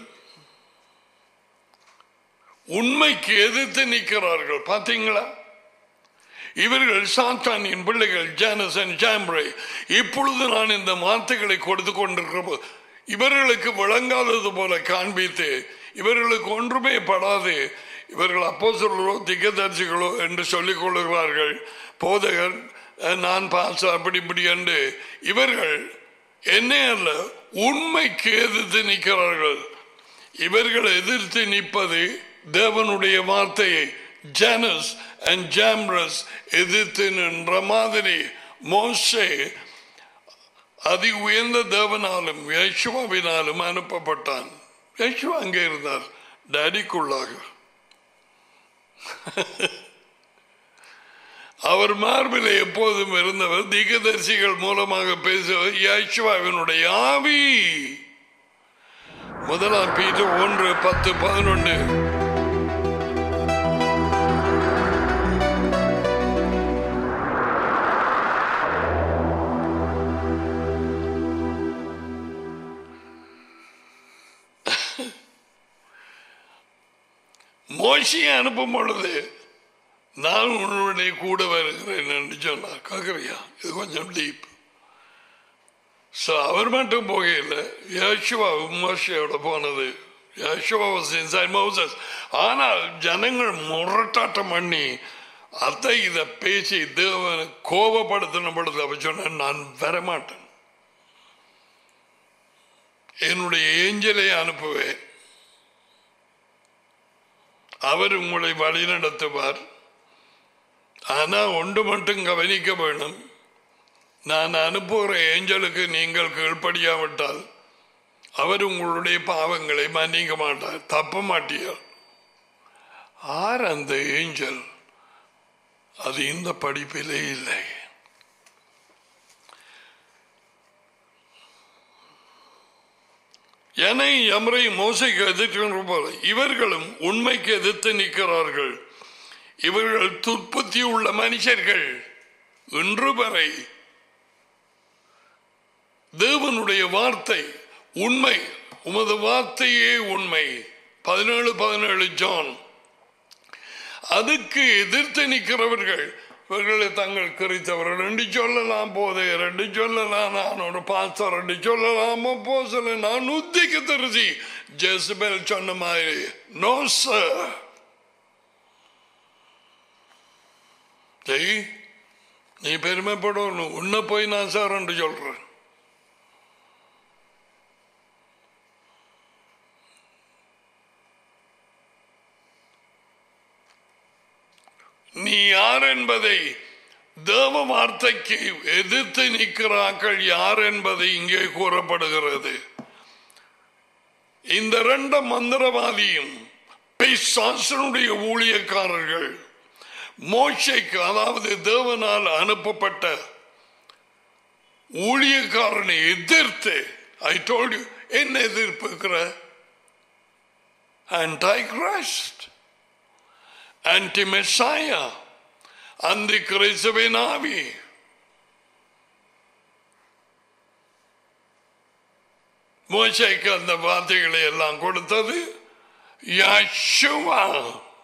உண்மைக்கு எதிர்த்து நிற்கிறார்கள் பார்த்தீங்களா இவர்கள் சாத்தானின் பிள்ளைகள் ஜானசன் ஜாம்ரே இப்பொழுது நான் இந்த வார்த்தைகளை கொடுத்து கொண்டிருக்கிற போது இவர்களுக்கு விளங்காதது போல காண்பித்து இவர்களுக்கு ஒன்றுமே படாது இவர்கள் அப்போ சொல்றோ திகதர்சிகளோ என்று சொல்லிக் கொள்கிறார்கள் போதகர் நான் பாச அப்படி இப்படி என்று இவர்கள் என்ன அல்ல உண்மைக்கு எதிர்த்து நிற்கிறார்கள் இவர்கள் எதிர்த்து நிற்பது தேவனுடைய வார்த்தையை ஜானஸ் அண்ட் ஜாம்ரஸ் எதிர்த்து நின்ற மாதிரி மோசே அதி உயர்ந்த தேவனாலும் யேசுவாவினாலும் அனுப்பப்பட்டான் யேசுவா அங்கே இருந்தார் டேடிக்குள்ளாக அவர் மார்பில் எப்போதும் இருந்தவர் திகதர்சிகள் மூலமாக பேசுவர் யேசுவாவினுடைய ஆவி முதலாம் பீட்டு ஒன்று பத்து பதினொன்று மோசியை அனுப்பும் பொழுது நான் உன்னுடைய கூட வருகிறேன் என்று சொன்னார் கேட்குறியா இது கொஞ்சம் டீப் ஸோ அவர் மட்டும் போகையில் யேசுவா மோசையோட போனது யேசுவா was inside Moses ஆனால் ஜனங்கள் முரட்டாட்டம் பண்ணி அத்தை இதை பேசி தேவனை கோபப்படுத்தின பொழுது அவ சொன்ன நான் வரமாட்டேன் என்னுடைய ஏஞ்சலை அனுப்புவேன் அவர் உங்களை வழி நடத்துவார் ஆனா ஒன்று மட்டும் கவனிக்க வேணும் நான் அனுப்புகிற ஏஞ்சலுக்கு நீங்கள் கீழ்ப்படியாவிட்டால் அவர் உங்களுடைய பாவங்களை மன்னிக்க மாட்டார் தப்ப மாட்டியார் ஆர் அந்த ஏஞ்சல் அது இந்த படிப்பிலே இல்லை என்னை எமரை மோசைக்கு எதிர்க்கின்ற போல இவர்களும் உண்மைக்கு எதிர்த்து நிற்கிறார்கள் இவர்கள் துற்பத்தி உள்ள மனுஷர்கள் இன்று வரை தேவனுடைய வார்த்தை உண்மை உமது வார்த்தையே உண்மை பதினேழு பதினேழு ஜான் அதுக்கு எதிர்த்து நிற்கிறவர்கள் இவர்களை தங்கள் குறித்தவர்கள் ரெண்டு சொல்லலாம் போதே ரெண்டு சொல்லலாம் நான் ஒரு பாஸ்டர் ரெண்டு சொல்லலாம் போசல நான் உத்திக்கு தெரிசி ஜெசபேல் சொன்ன மாதிரி நோ சார் ஜெய் நீ பெருமைப்படணும் உன்னை போய் நான் சார் என்று சொல்றேன் நீ யார் என்பதை தேவ வார்த்தைக்கு எதிர்த்து நிற்கிறார்கள் யார் என்பதை இங்கே கூறப்படுகிறது இந்த ரெண்டு மந்திரவாதியும் பிசாசனுடைய ஊழியக்காரர்கள் மோசைக்கு அதாவது தேவனால் அனுப்பப்பட்ட ஊழியக்காரனை எதிர்த்து ஐ டோல்ட் யூ என்ன எதிர்ப்புக்கிற anti Christ, anti Messiah. அந்த கிறிஸ்துவின் ஆவி மோசைக்கு அந்த வார்த்தைகளை எல்லாம் கொடுத்தது யஷுவா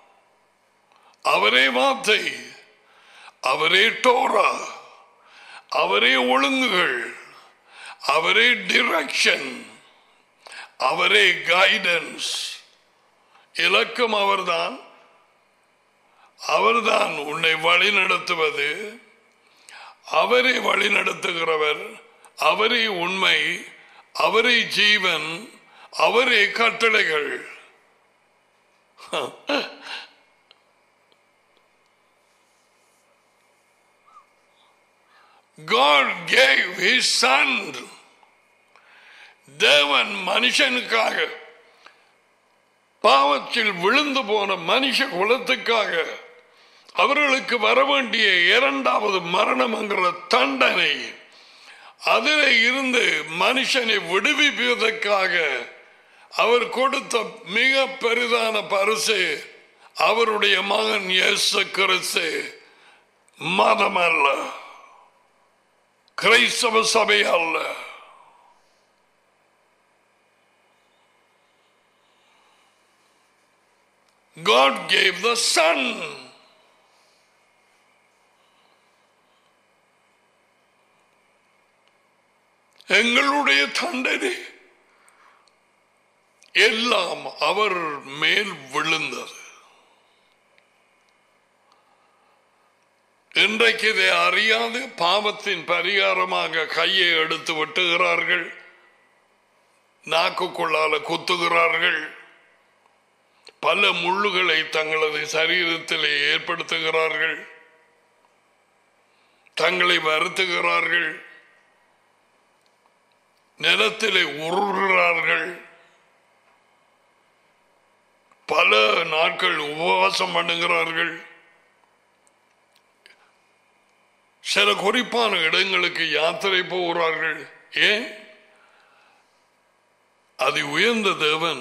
அவரே வார்த்தை அவரே டோரா அவரே ஒழுங்குகள் அவரே டிரெக்ஷன் அவரே கைடன்ஸ் இலக்கம் அவர்தான் அவர்தான் உன்னை வழி நடத்துவது அவரே வழி நடத்துகிறவர் அவரே உண்மை அவரே ஜீவன் அவரே கட்டளைகள் God gave his son தேவன் மனுஷனுக்காக பாவத்தில் விழுந்து போன மனுஷ குலத்துக்காக அவர்களுக்கு வர வேண்டிய இரண்டாவது மரணம் என்கிற தண்டனை அதில் இருந்து மனுஷனை விடுவிப்பதற்காக அவர் கொடுத்த மிக பெரிதான பரிசு அவருடைய மகன் இயேசு கிறிஸ்து மதம் அல்ல கிரைஸ்தவ சபை அல்ல God gave the Son. எங்களுடைய தண்டனை எல்லாம் அவர் மேல் விழுந்தது இன்றைக்கு இதை அறியாது பாவத்தின் பரிகாரமாக கையை எடுத்து வெட்டுகிறார்கள் நாக்குக்குள்ளால குத்துகிறார்கள் பல முள்ளுகளை தங்களது சரீரத்திலே ஏற்படுத்துகிறார்கள் தங்களை வருத்துகிறார்கள் நிலத்திலே உருகிறார்கள் பல நாட்கள் உபவாசம் பண்ணுகிறார்கள் சில குறிப்பான இடங்களுக்கு யாத்திரை போகிறார்கள் ஏன் அது உயர்ந்த தேவன்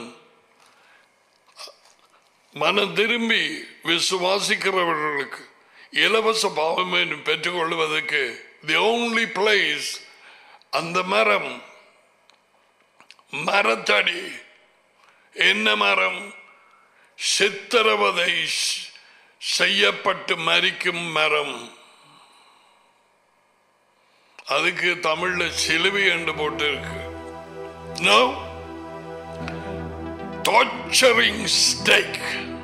மனம் திரும்பி விசுவாசிக்கிறவர்களுக்கு இலவச பாவம் என்று பெற்றுக்கொள்வதற்கு தி ஓன்லி பிளேஸ் அந்த மரம் மரத்தடி என்ன மரம் சித்திரவதை செய்யப்பட்டு மறிக்கும் மரம் அதுக்கு தமிழ்ல சிலுவை என்று போட்டு இருக்கு நோ torturing stake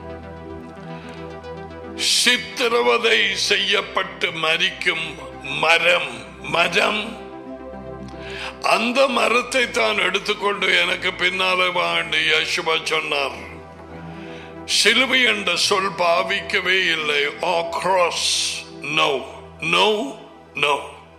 சித்திரவதை செய்யப்பட்டு மறிக்கும் மரம் மரம் அந்த மரத்தை தான் எடுத்துக்கொண்டு எனக்கு பின்னால வாண்டு யசுவா சொன்னார் சிலுவை என்ற சொல் பாவிக்கவே இல்லை oh cross no no no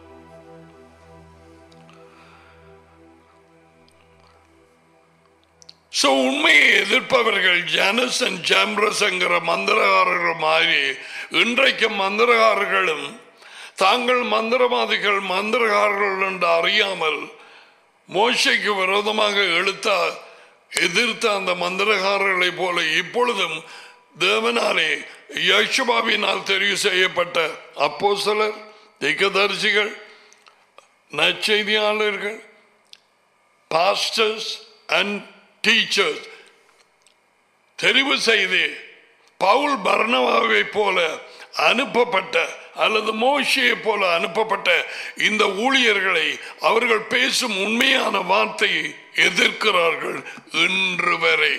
so உண்மையை எதிர்ப்பவர்கள் ஜானசன் ஜாம்ரஸ்ங்கிற மந்திரகாரர்கள் மாதிரி இன்றைக்கு மந்திரகாரர்களும் தாங்கள் மந்திரவாதிகள் மந்திரகாரர்கள் என்று அறியாமல் மோசைக்கு விரோதமாக எழுத்த எதிர்த்த அந்த மந்திரகாரர்களை போல இப்பொழுதும் தேவனாலே யசுபாவினால் தெரிவு செய்யப்பட்ட அப்போ சிலர் திக்கதரிசிகள் நற்செய்தியாளர்கள் பாஸ்டர்ஸ் அண்ட் டீச்சர்ஸ் தெரிவு செய்து பவுல் பர்ணவாவை போல அனுப்பப்பட்ட அல்லது மோஷியை போல அனுப்பப்பட்ட இந்த ஊழியர்களை அவர்கள் பேசும் உண்மையான வார்த்தையை எதிர்க்கிறார்கள் இன்று வரை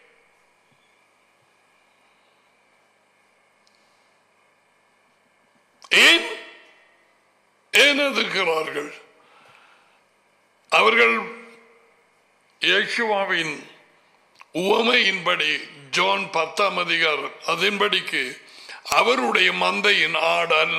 ஏன் ஏன் எதிர்க்கிறார்கள் அவர்கள் யேசுவாவின் உவமையின்படி ஜான் பத்தாம் அதிகாரம் அதன்படிக்கு அவருடைய மந்தையின் ஆடு அல்ல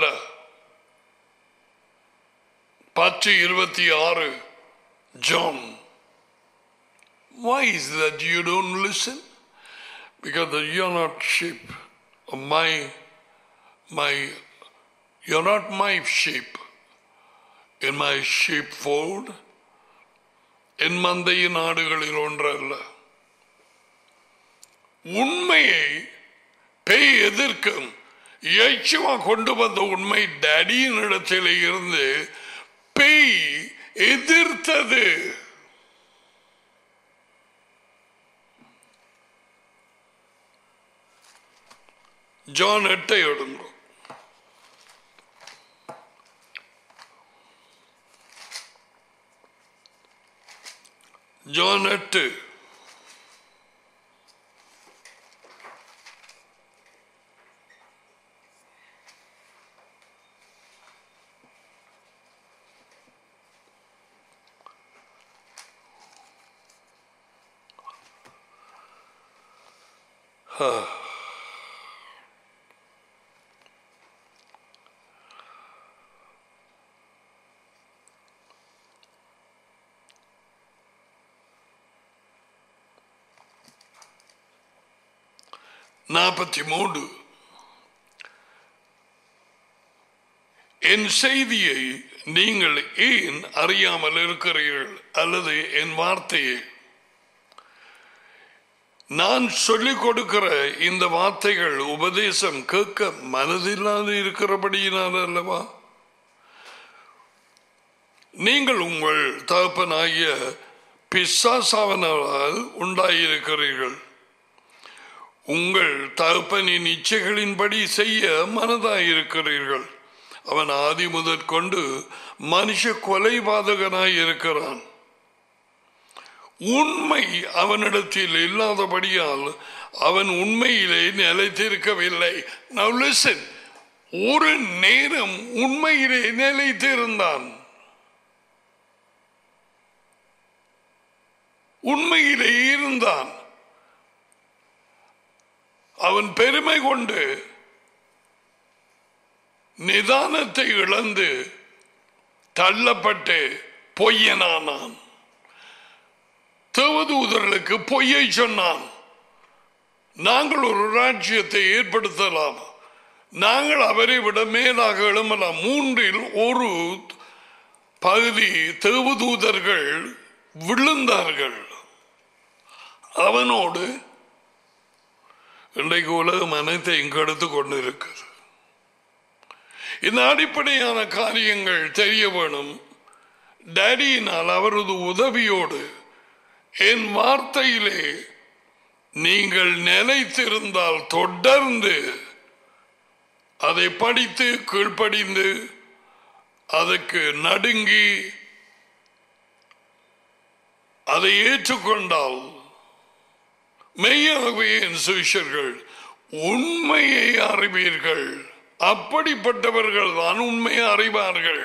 பத்து இருபத்தி ஆறு John Why is that you don't listen? Because you're not sheep of my my you're not my sheep in my sheepfold. என் மந்தையின் நாடுகளில் ஒன்றல்ல உண்மையை பேய் எதிர்க்கும் இயேசுவா கொண்டு வந்த உண்மை டேடியின் இடத்தில் இருந்து பேய் எதிர்த்தது ஜான் எட்டை எடுங்க ஜான் எட்டு நாற்பத்தி மூன்று என் செய்தியை நீங்கள் ஏன் அறியாமல் இருக்கிறீர்கள் அல்லது என் வார்த்தையை நான் சொல்லிக் கொடுக்கிற இந்த வார்த்தைகள் உபதேசம் கேட்க மனதில்லாது இருக்கிறபடியினால் அல்லவா நீங்கள் உங்கள் தகப்பனாகிய பிசாசாவனால் உண்டாயிருக்கிறீர்கள் உங்கள் தகப்பனின் இச்சைகளின்படி செய்ய மனதாயிருக்கிறீர்கள் அவன் ஆதி முதற்கொண்டு மனுஷ கொலைபாதகனாய் இருக்கிறான் உண்மை அவனிடத்தில் இல்லாதபடியால் அவன் உண்மையிலே நிலைத்திருக்கவில்லை Now listen, ஒரு நேரம் உண்மையிலே நிலைத்திருந்தான் உண்மையிலே இருந்தான் அவன் பெருமை கொண்டு நிதானத்தை இழந்து தள்ளப்பட்டு பொய்யனானான் தேவதூதர்களுக்கு பொய்யை சொன்னான் நாங்கள் ஒரு ராஜ்யத்தை ஏற்படுத்தலாம் நாங்கள் அவரை விட மேலாக எழுமலாம் மூன்றில் ஒரு பகுதி தேவதூதர்கள் விழுந்தார்கள் அவனோடு இன்றைக்கு உலகம் அனைத்தையும் கெடுத்து கொண்டிருக்கிறது இந்த அடிப்படையான காரியங்கள் தெரிய வேணும் டேடியினால் அவரது உதவியோடு என் வார்த்தையிலே நீங்கள் நிலைத்திருந்தால் தொடர்ந்து அதை படித்து கீழ்ப்படிந்து அதற்கு நடுங்கி அதை ஏற்றுக்கொண்டால் மெய்யாகவே என் சிஷர்கள் உண்மையை அறிவீர்கள் அப்படிப்பட்டவர்கள் தான் உண்மையை அறிவார்கள்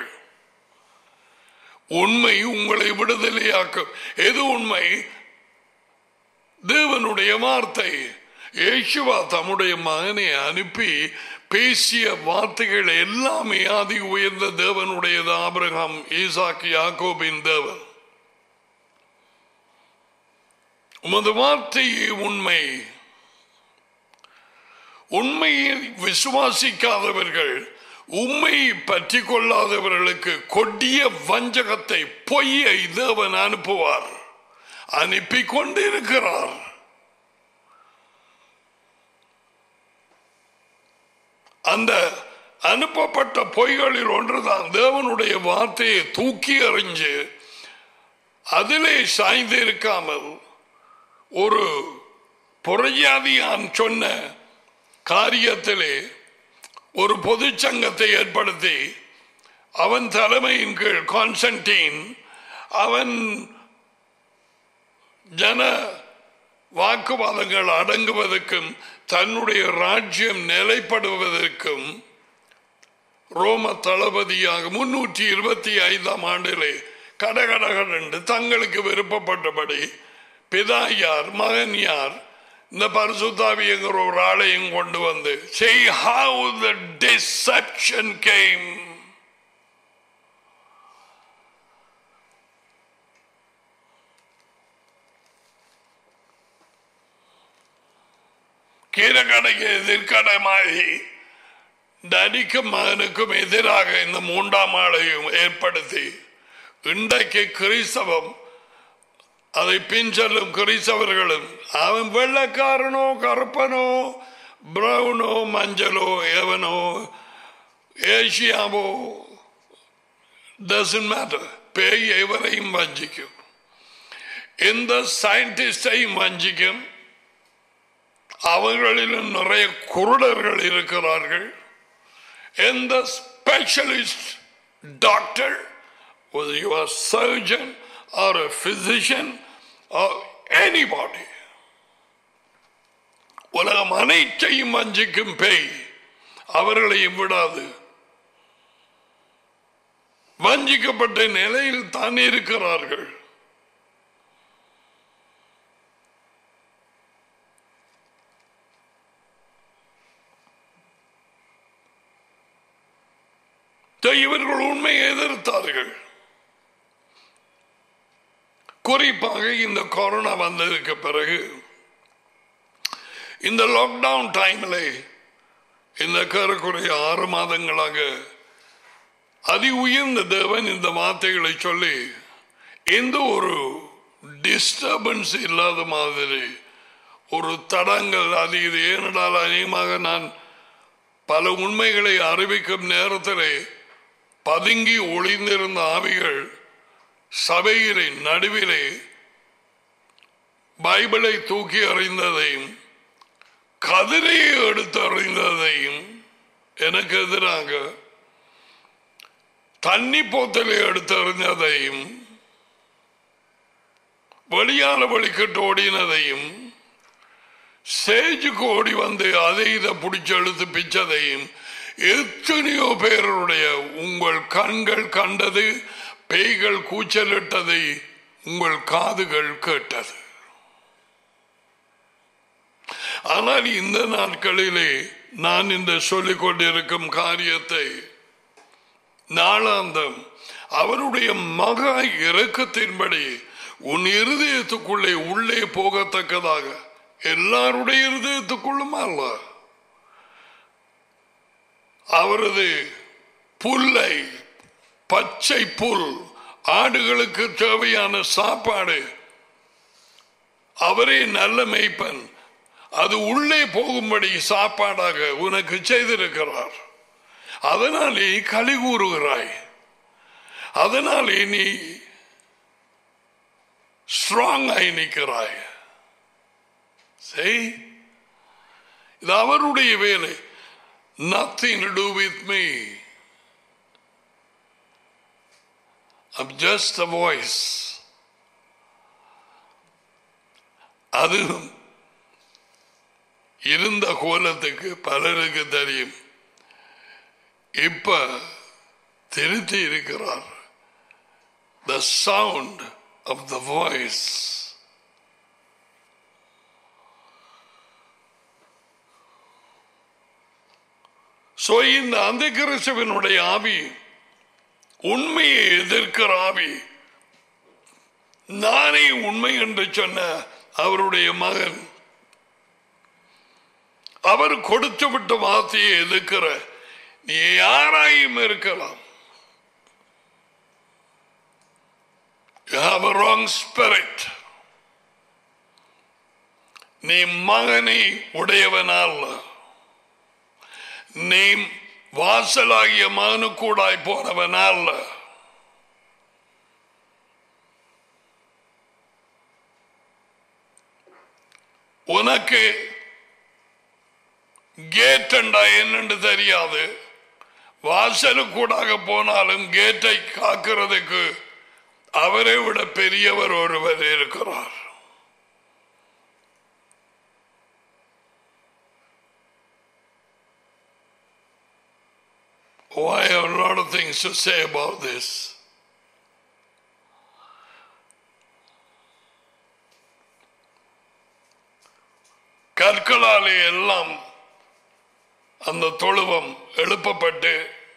உண்மை உங்களை விடுதலையாக்கும் எது உண்மை தேவனுடைய வார்த்தை இயேசுவா தம்முடைய மகனை அனுப்பி பேசிய வார்த்தைகள் எல்லாமே அதி உயர்ந்த தேவனுடையது ஆபிரகாம் ஈசாக் யாக்கோபின் தேவன் உமது வார்த்தையே உண்மை உண்மையை விசுவாசிக்காதவர்கள் உண்மையை பற்றி கொள்ளாதவர்களுக்கு கொடிய வஞ்சகத்தை பொய்யை தேவன் அனுப்புவார் அனுப்பி கொண்டிருக்கிறார் அந்த அனுப்பப்பட்ட பொய்களில் ஒன்றுதான் தேவனுடைய வார்த்தையை தூக்கி எறிஞ்சு அதிலே சாய்ந்து இருக்காமல் ஒரு புறஜாதியான் சொன்ன காரியத்திலே ஒரு பொது சங்கத்தை ஏற்படுத்தி அவன் தலைமையின் கீழ் கான்ஸ்டன்டீன் அவன் ஜன வாக்குவாதங்கள் அடங்குவதற்கும் தன்னுடைய ராஜ்யம் நிலைப்படுவதற்கும் ரோம தளபதியாக முன்னூற்றி இருபத்தி ஐந்தாம் ஆண்டிலே கடகடகன் என்று தங்களுக்கு விருப்பப்பட்டபடி பிதா யார் மகன் யார் இந்த பரிசுத்தாவிங்கிற ஒரு ஆளையும் கொண்டு வந்து say how the deception came கீழக்கடைக்கு எதிர்கடமாகி நடிக்கும் மகனுக்கும் எதிராக இந்த மூன்றாம் ஆளையும் ஏற்படுத்தி இன்றைக்கு கிறிஸ்தவம் அதை பின்செல்லும் கிறிஸ்தவர்களும் அவன் வெள்ளக்காரனோ கருப்பனோ பிரவுனோ மஞ்சளோ எவனோ ஏசியாவோ டசன் மேட்டர் பேய் எவரையும் வஞ்சிக்கும் எந்த சயின்டிஸ்டையும் வஞ்சிக்கும் அவர்களிலும் நிறைய குருடர்கள் இருக்கிறார்கள் எந்த specialist doctor whether you are surgeon or a physician or anybody உலகம் அனைத்தையும் வஞ்சிக்கும் பேய் அவர்களையும் விடாது வஞ்சிக்கப்பட்ட நிலையில் தான் இருக்கிறார்கள் இவர்கள் உண்மையை எதிர்த்தார்கள் குறிப்பாக இந்த கொரோனா வந்ததுக்கு பிறகு இந்த லாக்டவுன் டைம்ல இந்த கருக்குறைய ஆறு மாதங்களாக அதி உயர்ந்த தேவன் இந்த வார்த்தைகளை சொல்லி எந்த ஒரு டிஸ்டர்பன்ஸ் இல்லாத மாதிரி ஒரு தடங்கள் அது இது ஏனென்றால் அதிகமாக நான் பல உண்மைகளை அறிவிக்கும் நேரத்தில் பதுங்கி ஒளிந்திருந்த ஆவிகள் சபையிலே நடுவிலே பைபிளை தூக்கி அறிந்ததையும் கதிரையை எடுத்து அறிந்ததையும் எனக்கு எதிராக தண்ணி போத்தலை எடுத்து அறிந்ததையும் வெளியான வழிக்கிட்டு ஓடினதையும் சேஜுக்கு ஓடி வந்து அதை இதை பிடிச்சு எழுத்து பிச்சதையும் எத்தனையோ பேருடைய உங்கள் கண்கள் கண்டது பேய்கள் கூச்சலிட்டதை உங்கள் காதுகள் கேட்டது ஆனால் இந்த நாட்களிலே நான் இந்த சொல்லிக் கொண்டிருக்கும் காரியத்தை நாளாந்தம் அவருடைய மகா இறக்கத்தின்படி உன் இருதயத்துக்குள்ளே உள்ளே போகத்தக்கதாக எல்லாருடைய இருதயத்துக்குள்ளும் அல்ல அவரது புல்லை பச்சை புல் ஆடுகளுக்கு தேவையான சாப்பாடு அவரே நல்ல மெய்ப்பன் அது உள்ளே போகும்படி சாப்பாடாக உனக்கு செய்திருக்கிறார் அதனாலே களி கூறுகிறாய் அதனாலே நீ ஸ்ட்ராங் ஆகி நிற்கிறாய் செய் இது அவருடைய வேலை nothing to do with me I'm just a voice. அது இருந்த கோலத்துக்கு பலருக்கு தெரியும் இப்ப திருத்தி இருக்கிறார் the sound of the voice so இந்த அந்த கிறிஸ்துவனுடைய ஆவி உண்மையை எதிர்க்கிற ஆவி நானே உண்மை என்று சொன்ன அவருடைய மகன் அவர் கொடுத்து விட்ட வார்த்தையை எதிர்க்கிற நீ யாராயும் இருக்கலாம் You have a wrong spirit. நீ மகனை உடையவனால் நீ வாசலாகிய மகனுக்கூடாய் போனவனால் உனக்கு கேட் என்னன்னு தெரியாது வாசலுக்கூடாக போனாலும் கேட்டை காக்கிறதுக்கு அவரை விட பெரியவர் ஒருவர் இருக்கிறார் Oh, I have a lot of things to say about this. கற்களாலே எல்லாம் அந்த தொழுவம் எழுப்பப்பட்டு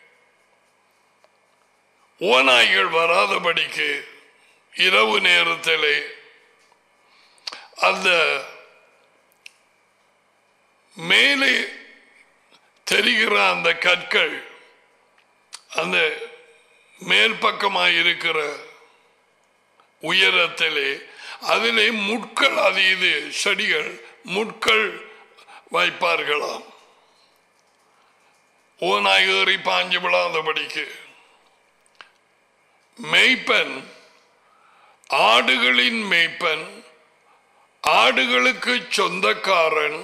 ஓநாய்கள் வராதபடிக்கு இரவு நேரத்திலே அந்த மேலே தெரிகிற அந்த கற்கள் அந்த மேல் பக்கமாக இருக்கிற உயரத்திலே அதிலே முட்கள் அது இது செடிகள் முட்கள் வைப்பார்களாம் ஓனாய் ஏறி பாஞ்சு விழாதபடிக்கு மெய்ப்பன் ஆடுகளின் மெய்ப்பன் ஆடுகளுக்கு சொந்தக்காரன்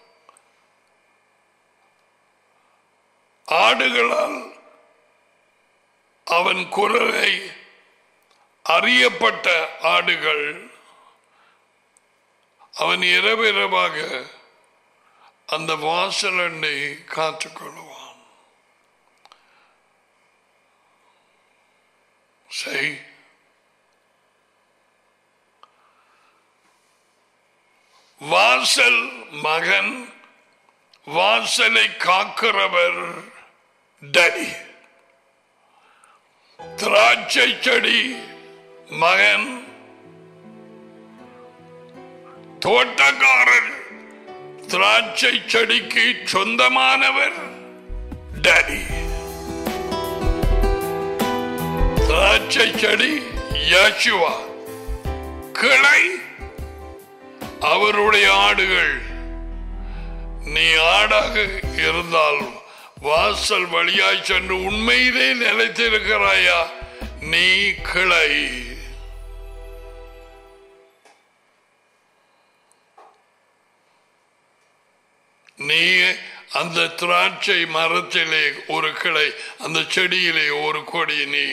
ஆடுகளால் அவன் குரலை அறியப்பட்ட ஆடுகள் அவன் இரவிரவாக அந்த வாசலண்டை காத்துக்கொள்வான் செய் வாசல் மகன் வாசலை காக்கிறவர் டடி திராட்சை செடி மகன் தோட்டக்காரர் திராட்சை செடிக்கு சொந்தமானவர் டடி திராட்சை செடி யாச்சுவா கிளை அவருடைய ஆடுகள் நீ ஆடாக இருந்தால் வாசல் வழியாய் சென்று உண்மையிலே நிலைத்திருக்கிறாயா நீ கிளை நீ அந்த திராட்சை மரத்திலே ஒரு கிளை அந்த செடியிலே ஒரு கொடி நீ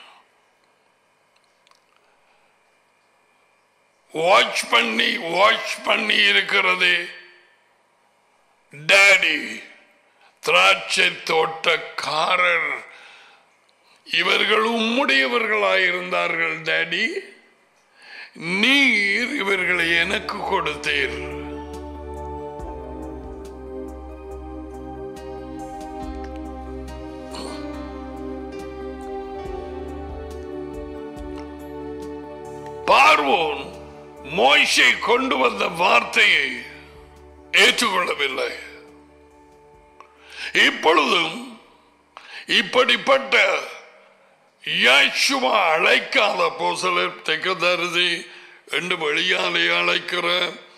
வாட்ச் பண்ணி வாட்ச் பண்ணி இருக்கிறது டேடி திராட்சை தோட்டக்காரர் இவர்கள் உம்முடையவர்களாயிருந்தார்கள் டேடி நீர் இவர்களை எனக்கு கொடுத்தீர் பார்வோன் மோய்ஷை கொண்டு வந்த வார்த்தையை ஏற்றுக்கொள்ளவில்லை இப்பொழுதும் இப்படிப்பட்ட யாச்சுவா அழைக்காத போசலர் தெக்கதரிசி என்று வெளியாலே அழைக்கிற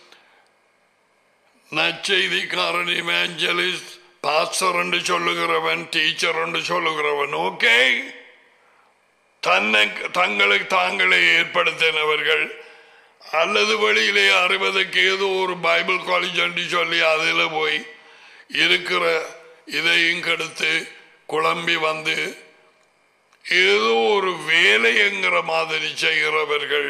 நச்செய்திக்காரன் இவேஞ்சலிஸ்ட் பாஸ்டர் என்று சொல்லுகிறவன் டீச்சர் என்று சொல்லுகிறவன் ஓகே தன்னை தங்களை தாங்களே ஏற்படுத்தினவர்கள் அல்லது வெளியிலே அறிவதற்கு ஏதோ ஒரு பைபிள் காலேஜ் என்று சொல்லி அதில் போய் இருக்கிற இதையும் கெடுத்து குழம்பி வந்து ஏதோ ஒரு வேலைங்கிற மாதிரி செய்கிறவர்கள்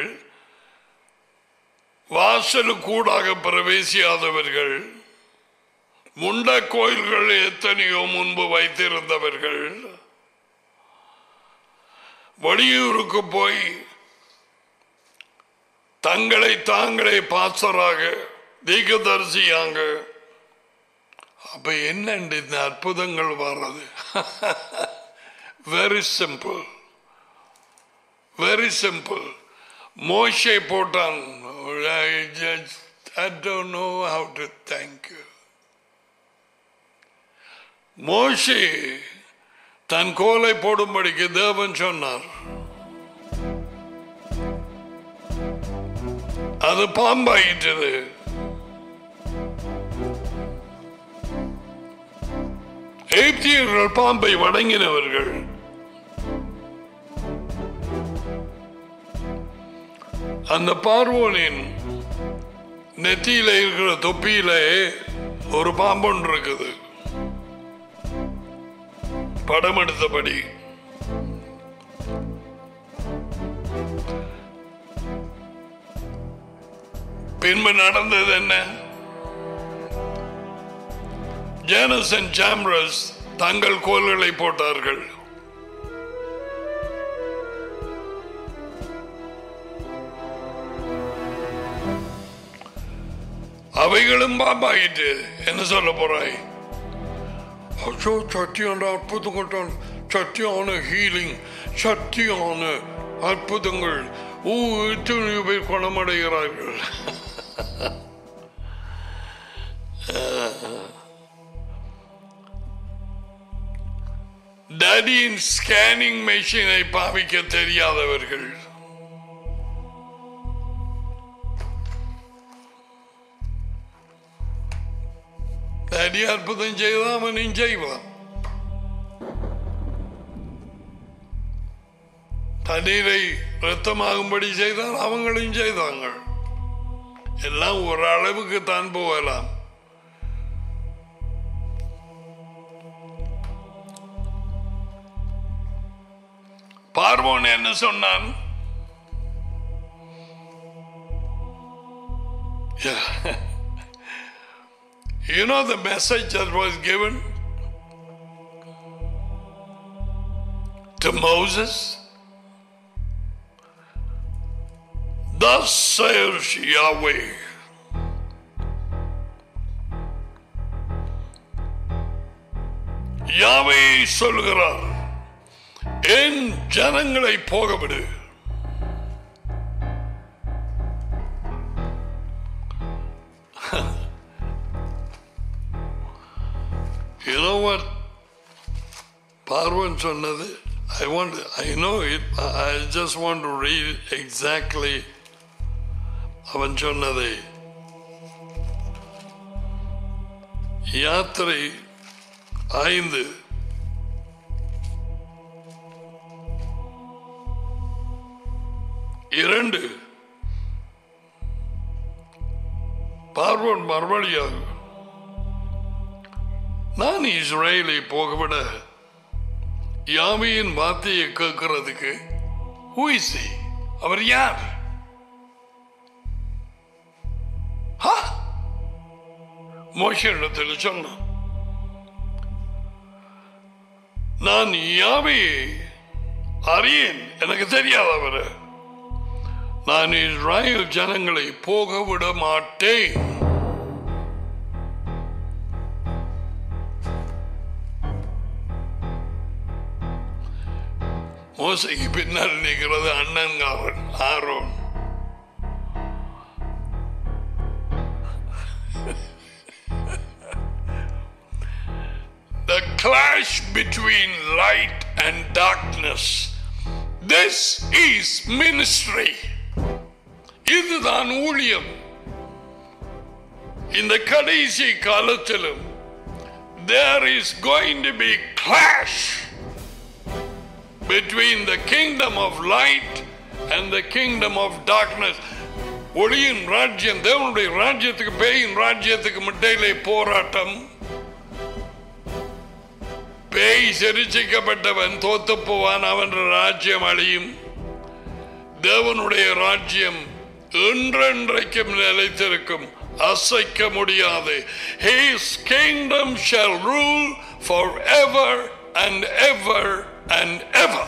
வாசலுக்கூடாக பிரவேசியாதவர்கள் முண்ட கோயில்கள் எத்தனையோ முன்பு வைத்திருந்தவர்கள் வெளியூருக்கு போய் தங்களை தாங்களே பாசராக தீகதரிசியாங்க அப்ப என்ன இந்த அற்புதங்கள் வர்றது வெரி சிம்பிள் வெரி சிம்பிள் மோஷை போட்டான் I just I don't know how to thank you. Moshe தன் கோலை போடும்படிக்கு தேவன் சொன்னார் அது பாம்பாயிட்டது எய்தியர்கள் பாம்பை வணங்கினவர்கள் அந்த பார்வோனின் நெத்தியில இருக்கிற தொப்பியில ஒரு பாம்பொன்று இருக்குது படம் எடுத்தபடி பின்பு நடந்தது என்ன ஜேனஸ் அண்ட் சாம்ரஸ் தங்கள் கோல்களை போட்டார்கள் அவைகளும் பாம்பாயிட்டு என்ன சொல்ல போறாய் அச்சோ சத்தியான அற்புதங்கள் சத்தியான ஹீலிங் சத்தியான அற்புதங்கள் ஓ எத்தனையோ பேர் குணமடைகிறார்கள் டடியின் ஸ்கேனிங் மெஷினை பாவிக்க தெரியாதவர்கள் டேடி அற்புதம் செய்தான் அவனையும் செய்வான் தண்ணீரை ரத்தமாகும்படி செய்தால் அவங்களையும் செய்தாங்க எல்லாம் ஒரு அளவுக்கு தான் போகலாம் பார்வோன் என்ன சொன்னான் Yeah. you know the message that was given to Moses? Thus says Yahweh. யாவே சொல்கிறார் என் ஜனங்களை போகவிடு You know what? பார்வன் சொன்னது I want I know it I just want to read exactly அவன் சொன்னதை யாத்திரை ஐந்து இரண்டு பார்வோன் மறுபடியாக நான் இஸ்ரேலை போகவிட யாமியின் வார்த்தையை கேட்கறதுக்கு who is he? அவர் யார் மோஷத்தில் சொன்னான் நான் யாவையை அறியேன் எனக்கு தெரியாது அவரு நான் இஸ்ராயல் ஜனங்களை போக விட மாட்டேன் மோசைக்கு பின்னால் நிற்கிறது அண்ணன்காரன் Aaron the clash between light and darkness. This is ministry. இதுதான் ஊழியம் இந்த கடைசி காலத்திலும் there is going to be clash between the kingdom of light and the kingdom of darkness ஒளியின் ராஜ்யம் தேவனுடைய ராஜ்யத்துக்கு பேயின் ராஜ்யத்துக்கு மட்டையிலே போராட்டம் பேய் செரிச்சிக்கப்பட்டவன் தோத்து போவான் அவன் ராஜ்யம் அழியும் தேவனுடைய ராஜ்யம் என்றென்றைக்கும் நிலைத்திருக்கும் அசைக்க முடியாது His kingdom shall rule forever and ever and ever.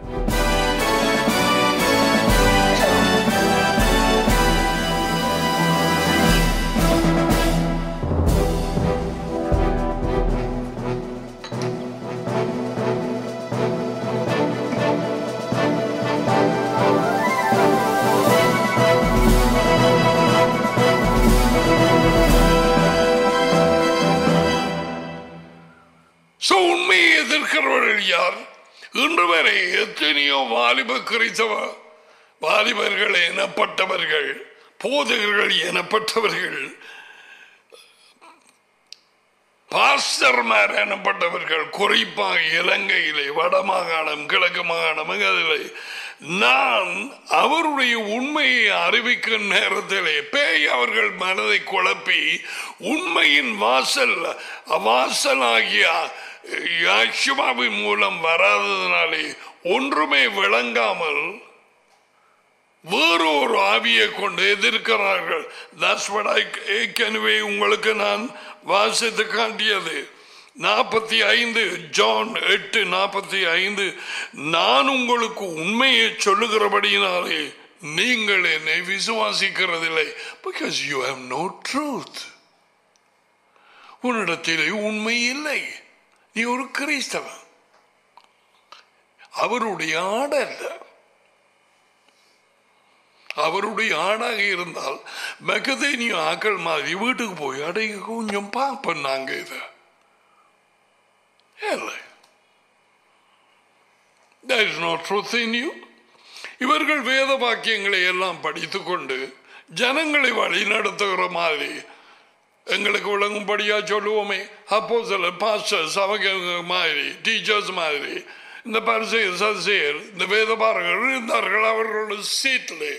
So, உண்மையை எதிர்க்கிறவர்கள் யார் இன்று வரை எத்தனையோ வாலிப கிறிஸ்தவ வாலிபர்கள் எனப்பட்டவர்கள் போதகர்கள் எனப்பட்டவர்கள் பாஸ்டர்மார் எனப்பட்டவர்கள் குறிப்பாக இலங்கையிலே வடமாகாணம் கிழக்கு மாகாணம் அதிலே நான் அவருடைய உண்மையை அறிவிக்கும் நேரத்திலே பேய் அவர்கள் மனதை குழப்பி உண்மையின் வாசல் வாசலாகிய யாஷுமாவின் மூலம் வராததினாலே ஒன்றுமே விளங்காமல் வேறொரு ஆவியை கொண்டு எதிர்க்கிறார்கள் தட்ஸ் what I ஏற்கனவே உங்களுக்கு நான் வாசித்து காட்டியது நாற்பத்தி ஐந்து ஜான் எட்டு நாற்பத்தி ஐந்து நான் உங்களுக்கு உண்மையை சொல்லுகிறபடியினாலே நீங்கள் என்னை விசுவாசிக்கிறதில்லை because you have no truth உன்னிடத்திலே உண்மை இல்லை நீ ஒரு கிறிஸ்தவன் அவருடைய ஆடல்ல அவருடைய ஆடாக இருந்தால் மெகதேனிய ஆக்கள் மாதிரி வீட்டுக்கு போய் அடைக்க கொஞ்சம் பார்ப்போம் நாங்க இதை இல்லை There is no truth in you. இவர்கள் வேத வாக்கியங்களை எல்லாம் படித்துக்கொண்டு ஜனங்களை வழி நடத்துகிற மாதிரி எங்களுக்கு விளங்கும்படியா சொல்லுவோமே அப்போ சில பாஸ்டர்ஸ் அவங்க மாதிரி டீச்சர்ஸ் மாதிரி இந்த பரிசெயர் சசியர் இந்த வேதபாரகர் இருந்தார்கள் அவர்களோட சீட்டில்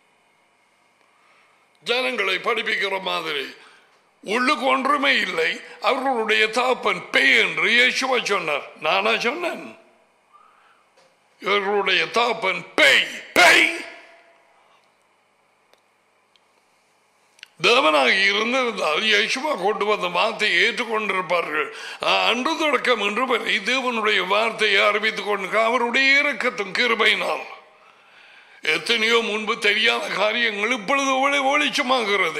ஜனங்களை படிப்பிக்கிற மாதிரி உள்ளுக்கு ஒன்றுமே இல்லை அவர்களுடைய தாப்பன் பேய் என்று இயேசுவா சொன்னார் நானா சொன்னேன் இவர்களுடைய தாப்பன் பேய் பேய் தேவனாக இருந்திருந்தால் யேசுவா கொண்டு வந்த வார்த்தையை ஏற்றுக்கொண்டிருப்பார்கள் அன்று தொடக்கம் இன்று வரை தேவனுடைய வார்த்தையை அறிவித்துக் கொண்டு அவருடைய இறக்கத்தும் கிருபையினால் எத்தனையோ முன்பு தெரியாத காரியங்கள் இப்பொழுது ஒளி ஒளிச்சமாகிறது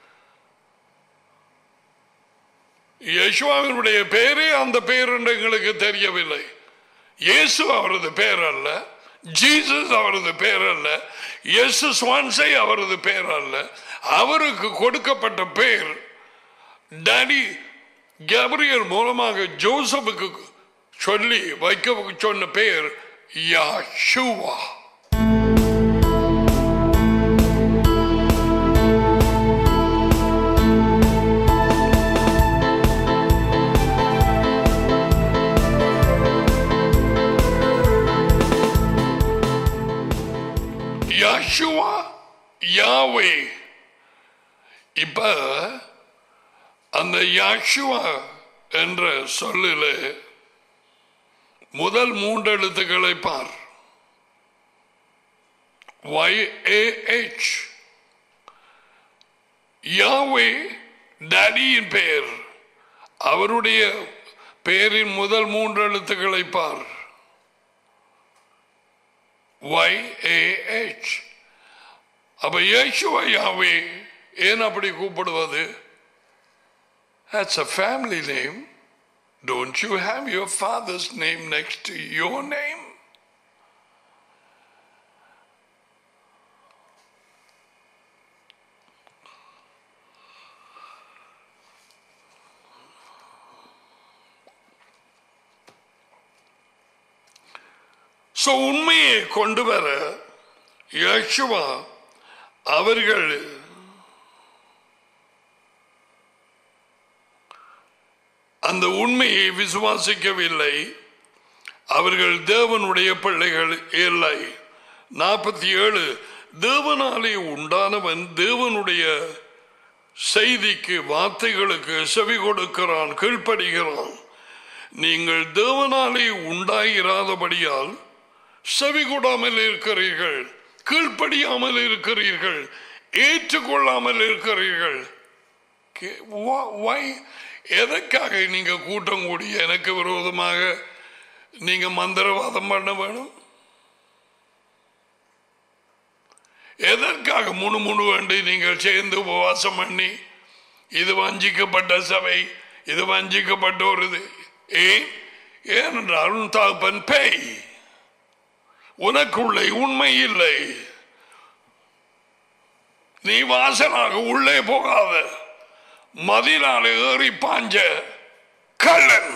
யேசுவாவினுடைய பேரே அந்த பேர் என்று எங்களுக்கு தெரியவில்லை இயேசு அவரது பேர் அல்ல ஜீசஸ் அவரது பேர் அல்ல இயேசு சுவான்சை அவரது பேர் அல்ல அவருக்கு கொடுக்கப்பட்ட பேர் டாடி கேப்ரியல் மூலமாக ஜோசப்புக்கு சொல்லி வைக்க சொன்ன பேர் யாஷுவா யாஷுவா யாவே இப்ப அந்த யாஷுவா என்ற சொல்லில முதல் மூன்று எழுத்துக்களை பார் YAH யாவே டேடியின் பெயர் அவருடைய பெயரின் முதல் மூன்று எழுத்துக்களை பார் YAH அப்ப இயேசுவா யாவே ஏன் அப்படி கூப்பிடுவது That's a family name. Don't you have your father's name next to your name? So உண்மையை கொண்டு வர யேசுவா அவர்கள் அந்த உண்மையை விசுவாசிக்கவில்லை அவர்கள் தேவனுடைய பிள்ளைகள் இல்லை நாற்பத்தி ஏழு தேவனாலே உண்டானவன் தேவனுடைய செய்திக்கு வார்த்தைகளுக்கு செவி கொடுக்கிறான் கீழ்ப்படுகிறான் நீங்கள் தேவனாலே உண்டாயிராதபடியால் செவி கொடாமல் இருக்கிறீர்கள் கீழ்ப்படியாமல் இருக்கிறீர்கள் ஏற்றுக்கொள்ளாமல் இருக்கிறீர்கள் கே- why- why? எதற்காக நீங்க கூட்டம் கூடி எனக்கு விரோதமாக நீங்க மந்திரவாதம் பண்ண வேணும் எதற்காக முணு முணு வேண்டி நீங்கள் சேர்ந்து உபவாசம் பண்ணி இது வஞ்சிக்கப்பட்ட சபை இது வஞ்சிக்கப்பட்ட ஒரு இது ஏன் ஏனென்றால் உன் தகப்பன் பேய் உனக்குள்ளே உண்மை இல்லை நீ வாசலாக உள்ளே போகாத மதினால ஏறி பாஞ்ச கள்ளன்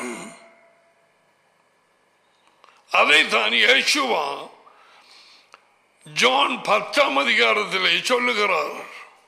அதைத்தான் யேசுவா ஜான் பத்தாம் அதிகாரத்திலே சொல்லுகிறார்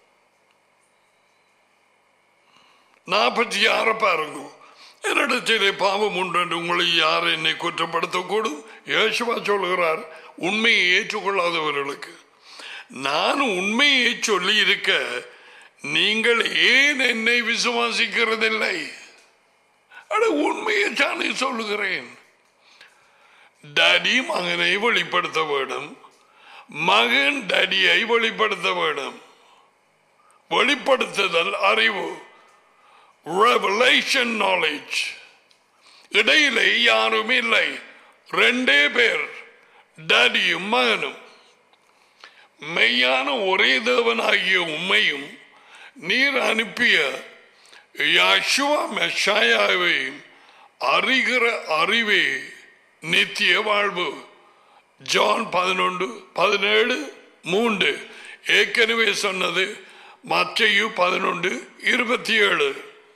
நாற்பத்தி ஆறு பாருங்க என்னிடத்திலே பாவம் உண்டு என்று உங்களை யார் என்னை குற்றப்படுத்தக்கூடும் யேசுவா சொல்லுகிறார் உண்மையை ஏற்றுக்கொள்ளாதவர்களுக்கு நான் உண்மையை சொல்லி இருக்க நீங்கள் ஏன் என்னை விசுவாசிக்கிறதில்லை அட உண்மையை தானே சொல்லுகிறேன் டாடி மகனை வெளிப்படுத்த வேண்டும் மகன் டடியை வெளிப்படுத்த வேண்டும் வெளிப்படுத்துதல் அறிவு ரெவலேஷன் நாலேஜ் இடையிலே யாரும் இல்லை ரெண்டே பேர் டடியும் மகனும் மெய்யான ஒரே தேவனாகிய உண்மையும் நீர் அனுப்பிய யாஷுவா மெஷாயாவை அறிகிற அறிவே நித்திய வாழ்வு ஜான் பதினொன்று பதினேழு மூன்று ஏற்கனவே சொன்னது மற்றையு பதினொன்று இருபத்தி ஏழு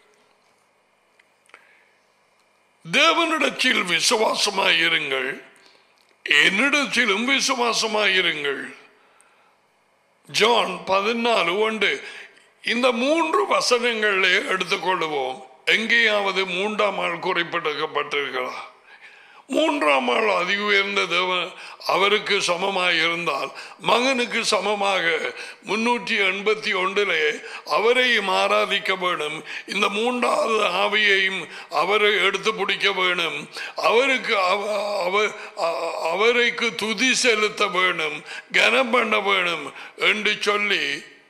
தேவனிடத்தில் விசுவாசமாயிருங்கள் என்னிடத்திலும் விசுவாசமாயிருங்கள் ஜான் பதினாலு ஒன்று இந்த மூன்று வசனங்களிலே எடுத்துக்கொள்வோம் எங்கேயாவது மூன்றாம் ஆள் குறிப்பிடப்பட்டிருக்கிறா மூன்றாம் ஆள் அதி உயர்ந்த தேவன் அவருக்கு சமமாக இருந்தால் மகனுக்கு சமமாக முன்னூற்றி எண்பத்தி ஒன்றிலே அவரையும் ஆராதிக்க வேணும் இந்த மூன்றாவது ஆவியையும் அவரை எடுத்து பிடிக்க வேணும் அவருக்கு அவ- அவ- அ- அவருக்கு துதி செலுத்த வேணும் கனம் பண்ண வேணும் என்று சொல்லி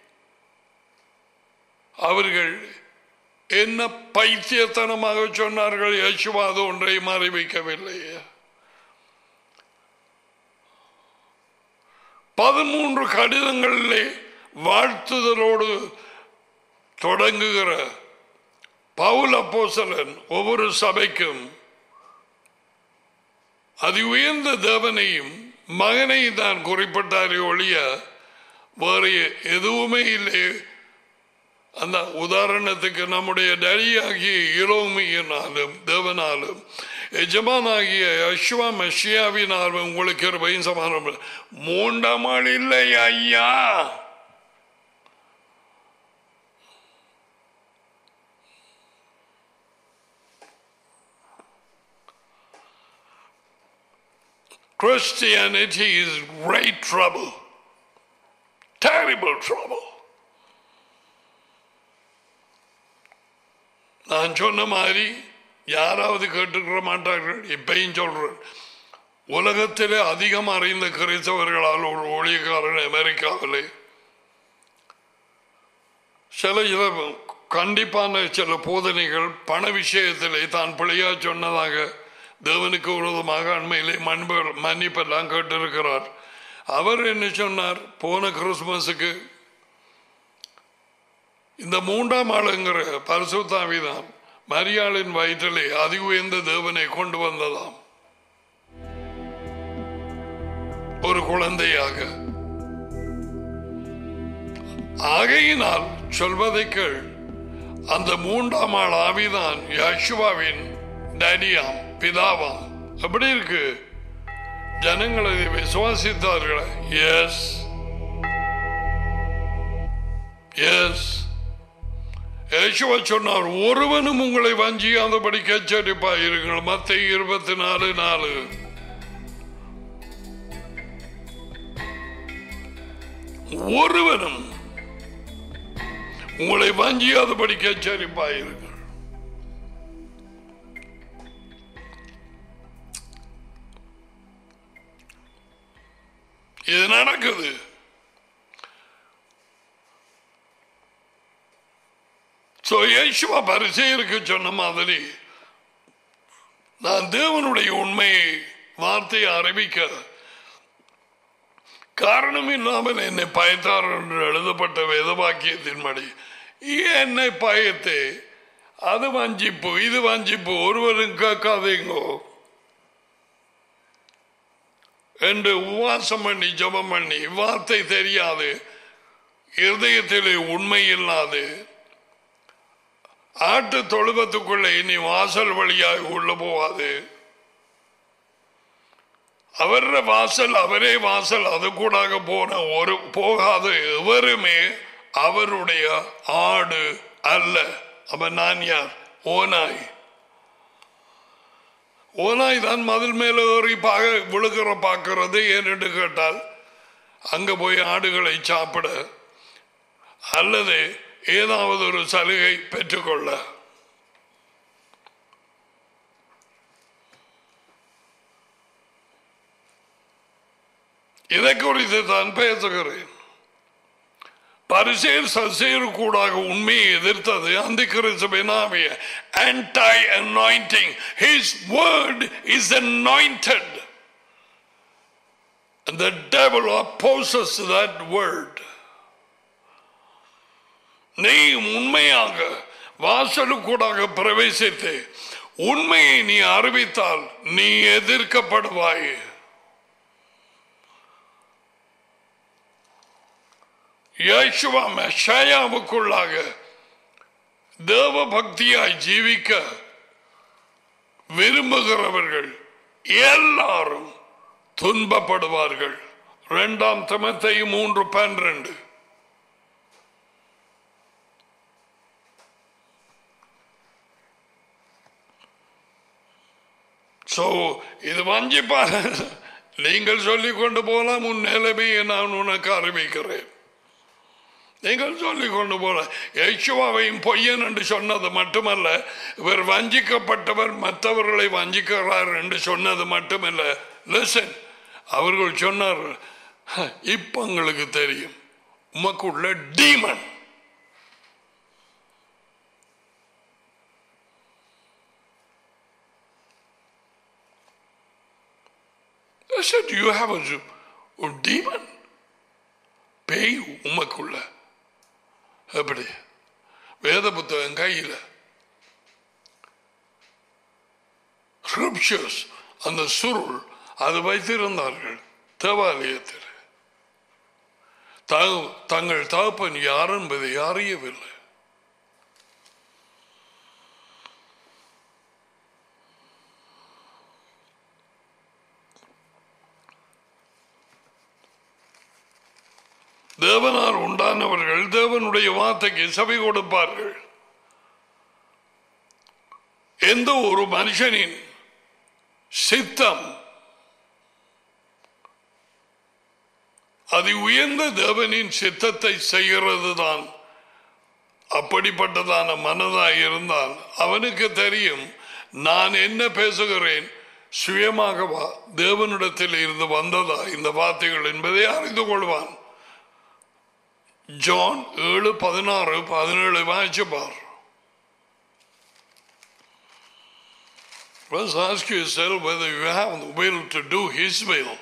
அவர்கள் என்ன பைத்தியத்தனமாக சொன்னார்கள் யசுவாது ஒன்றை அறிவிக்கவில்லை பதிமூன்று கடிதங்களிலே வாழ்த்துதலோடு தொடங்குகிற பவுல் அப்போஸ்தலன் ஒவ்வொரு சபைக்கும் அதி உயர்ந்த தேவனையும் மகனை தான் குறிப்பிட்டாரே ஒழிய வேறு எதுவுமே இல்லை அந்த உதாரணத்துக்கு நம்முடைய டரியாகிய இரோமியினாலும் தேவனாலும் எஜமானாகிய அஸ்வா மெஷியாவினாலும் உங்களுக்கு இருபையும் சமானம் இல்லை. மூன்றாம் ஆள் இல்லை ஐயா Christianity is great trouble. Terrible trouble. நான் சொன்ன மாதிரி யாராவது கேட்டுக்கிற மாட்டார்கள் இப்பயும் சொல்றேன் உலகத்திலே அதிகம் அறிந்த கிறிஸ்தவர்களால் ஒரு ஊழியக்காரன் அமெரிக்காவிலே சில சில கண்டிப்பான சில போதனைகள் பண விஷயத்திலே தான் பிழையா சொன்னதாக தேவனுக்கு விரோதமாக அண்மையிலே மண்பு மன்னிப்பெல்லாம் கேட்டிருக்கிறார் அவர் என்ன சொன்னார் போன கிறிஸ்துமஸுக்கு இந்த மூன்றாம் ஆளுங்கிற பரிசுத்தாவிதான் மரியாளின் வயிற்றிலே அதி உயர்ந்த தேவனை கொண்டு வந்ததாம் ஒரு குழந்தையாக ஆகையினால் சொல்வதை கேள் அந்த மூன்றாம் ஆள் ஆவிதான் யசுவாவின் டேடியாம் பிதாவாம் எப்படி இருக்கு ஜனங்கள் இதை விசுவாசித்தார்கள் எஸ் எஸ் யேசுவா சொன்னார் ஒருவனும் உங்களை வஞ்சியாதபடி எச்சரிப்பாய் இருங்கள் மத்த இருபத்தி நாலு நாலு ஒருவனும் உங்களை வஞ்சியாதபடி எச்சரிப்பாய் இருங்கள் இது நடக்குது சோ யேசுவா பரிசெயருக்கு சொன்ன மாதிரி நான் தேவனுடைய உண்மையை வார்த்தையை அறிவிக்க காரணம் இல்லாமல் என்னை பயத்தார் என்று எழுதப்பட்ட வேதவாக்கியத்தின்படி என்னை பயத்து அது வஞ்சிப்பு இது வஞ்சிப்பு ஒருவரும் கேட்காதீங்கோ என்று உவாசம் பண்ணி ஜெபம் பண்ணி வார்த்தை தெரியாது இருதயத்திலே உண்மை இல்லாது ஆட்டு தொழுவத்துக்குள்ளே இனி வாசல் வழியாக உள்ள போவாது அவர வாசல் அவரே வாசல் அது கூடாக போன ஒரு போகாத எவருமே அவருடைய ஆடு அல்ல அவன் நான் யார் ஓனாய் ஓனாய் தான் மதில் மேல ஏறி பார்க்க விழுகிற பார்க்கிறது ஏனென்று கேட்டால் அங்க போய் ஆடுகளை சாப்பிட அல்லது ஏதாவது ஒரு சலுகை பெற்றுக்கொள்ள இதை குறித்து தான் பேசுகிறேன் பரிசேர் சசேரு கூடாக உண்மையை எதிர்த்தது அந்த கிறிஸ்துவினாவிய anti anointing his word is anointed and the devil opposes that word நீ உண்மையாக வாசலுக்கூடாக பிரவேசித்து உண்மையை நீ அறிவித்தால் நீ எதிர்க்கப்படுவாய் யேசுவா மெஷாயாவுக்குள்ளாக தேவ பக்தியாய் ஜீவிக்க விரும்புகிறவர்கள் எல்லாரும் துன்பப்படுவார்கள் இரண்டாம் தமத்தை மூன்று பன்னிரண்டு சோ இது வஞ்சிப்பார் நீங்கள் சொல்லிக் கொண்டு போகலாம் உன் நிலைமையை நான் உனக்கு அறிவிக்கிறேன் நீங்கள் சொல்லிக் கொண்டு போல யேசுவாவையும் பொய்யன் என்று சொன்னது மட்டுமல்ல இவர் வஞ்சிக்கப்பட்டவர் மற்றவர்களை வஞ்சிக்கிறார் என்று சொன்னது மட்டுமல்ல லிசன் அவர்கள் சொன்னார் இப்ப உங்களுக்கு தெரியும் உமக்குள்ள demon I said, you have a, a demon. பேய் உமக்குள்ள எப்படி வேத புத்தகம் கையில் ஸ்கிரிப்சர்ஸ் அந்த சுருள் அது வைத்திருந்தார்கள் தேவாலயத்தில் த- தங்கள் தகப்பன் யார் என்பதை அறியவில்லை தேவனால் உண்டானவர்கள் தேவனுடைய வார்த்தைக்கு சபை கொடுப்பார்கள் எந்த ஒரு மனுஷனின் சித்தம் அதி உயர்ந்த தேவனின் சித்தத்தை செய்கிறது தான் அப்படிப்பட்டதான மனதாய் இருந்தால் அவனுக்கு தெரியும் நான் என்ன பேசுகிறேன் சுயமாகவா தேவனிடத்தில் இருந்து வந்ததா இந்த வார்த்தைகள் என்பதை அறிந்து கொள்வான் ஜான் ஏழு பதினாறு பதினேழு வாய்ச்சு பார் First ask yourself whether you have the will to do His will.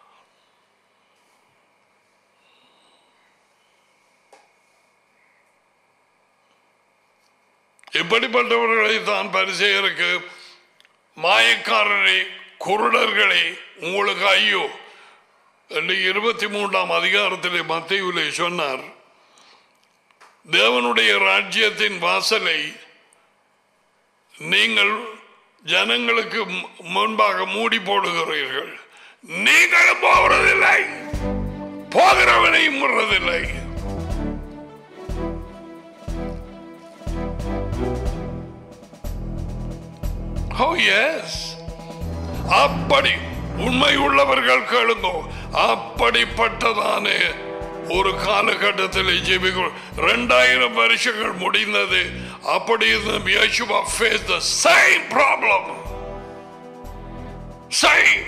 இப்படிப்பட்டவர்களை தான் பரிசெயருக்கு மாயக்காரரே குருடர்களே உங்களுக்கு ஐயோ என்று இருபத்தி மூன்றாம் அதிகாரத்திலே மத்தியிலே சொன்னார் தேவனுடைய ராஜ்யத்தின் வாசலை நீங்கள் ஜனங்களுக்கு மு- முன்பாக மூடி போடுகிறீர்கள் நீங்களும் போகிறதில்லை போகிறவனையும் விடுறதில்லை Oh yes. அப்படி உண்மை உள்ளவர்கள் கேளுங்கோ அப்படிப்பட்டதான ஒரு காலகட்டத்தில் ஜெபிக்கும் ரெண்டாயிரம் வருஷங்கள் முடிந்தது அப்படி இருந்தும் Yeshua face the same problem same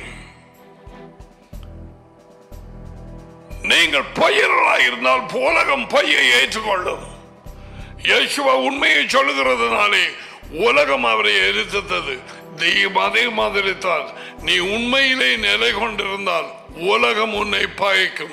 நீங்கள் பொய்யர்களாக இருந்தால் உலகம் பொய்யை ஏற்றுக்கொள்ளும் யேசுவா உண்மையை சொல்லுகிறதுனாலே உலகம் அவரை எரித்தது நீ அதே மாதிரி தான் நீ உண்மையிலே நிலை கொண்டிருந்தால் உலகம் உன்னை பாய்க்கும்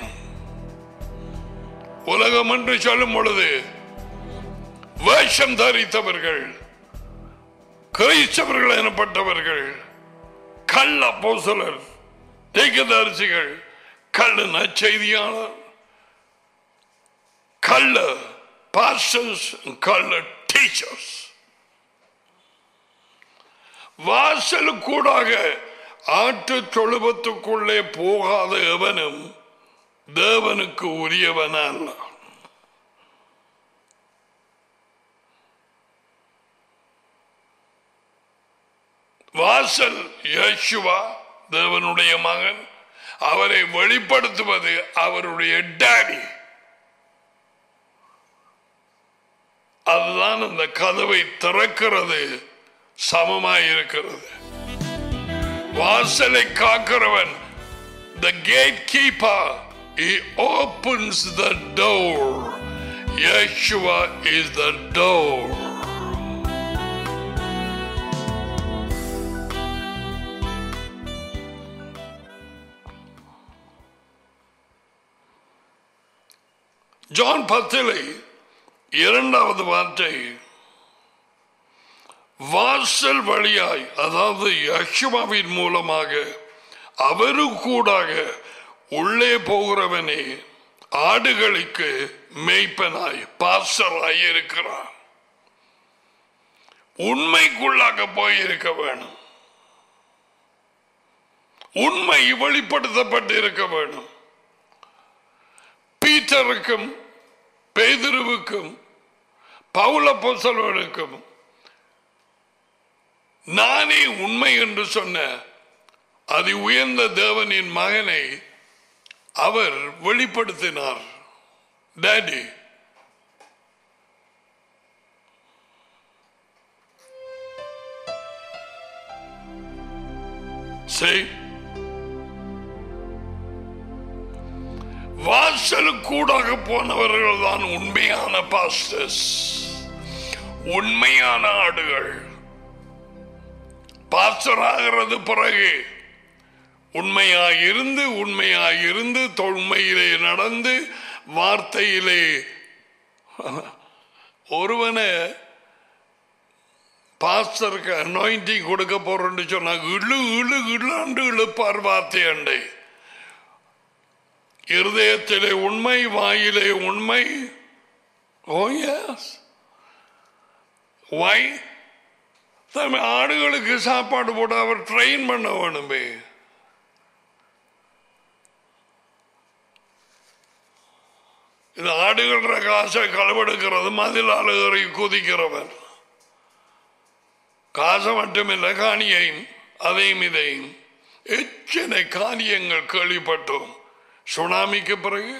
உலகம் என்று சொல்லும் பொழுது வேஷம் தரித்தவர்கள் கிறிஸ்தவர்கள் எனப்பட்டவர்கள் கள்ள போசலர் தீர்க்கதரிசிகள் கள்ள நற்செய்தியாளர் கள்ள பாஸ்டர்ஸ் கள்ள டீச்சர்ஸ் வாசலுக்கூடாக ஆட்டு தொழுவத்துக்குள்ளே போகாத எவனும் தேவனுக்கு உரியவன் அல்ல வாசல் யேசுவா தேவனுடைய மகன் அவரை வெளிப்படுத்துவது அவருடைய டாடி அதுதான் அந்த கதவை திறக்கிறது சமமாயிருக்கிறது வாசலை காக்கிறவன் the gatekeeper he opens the door yeshua is the door John பத்திலை இரண்டாவது வார்த்தை வாசல் வழியாய் அதாவது யக்ஷுமாவின் மூலமாக அவரு கூடாக உள்ளே போகிறவனே ஆடுகளுக்கு மேய்ப்பனாய் பாசராய் இருக்கிறான் உண்மைக்குள்ளாக போயிருக்க வேணும் உண்மை வெளிப்படுத்தப்பட்டு இருக்க வேணும் பீட்டருக்கும் பேதுருவுக்கும் பவுல பொசலனுக்கும் நானே உண்மை என்று சொன்ன அதி உயர்ந்த தேவனின் மகனை அவர் வெளிப்படுத்தினார் டேடி செய் வாசலுக்கூடாக போனவர்கள் தான் உண்மையான பாஸ்டர்ஸ் உண்மையான ஆடுகள் பாஸ்டர் ஆகிறது பிறகு உண்மையாயிருந்து உண்மையாயிருந்து தொன்மையிலே நடந்து வார்த்தையிலே ஒருவனை பாஸ்டருக்கு அனாயிண்டிங் கொடுக்க போறேன்னு சொன்னா இழு இழு இழாண்டு இழுப்பார் வார்த்தையண்டை இருதயத்திலே உண்மை வாயிலே உண்மை ஓ எஸ் வை தம் ஆடுகளுக்கு சாப்பாடு போட அவர் ட்ரெயின் பண்ண வேணுமே இது ஆடுகின்ற காசை களவெடுக்கிறது மதில் அழுகறி குதிக்கிறவன் காசை மட்டுமில்லை காணியையும் அதையும் இதையும் எத்தனை காரியங்கள் கேள்விப்பட்டோம் சுனாமிக்கு பிறகு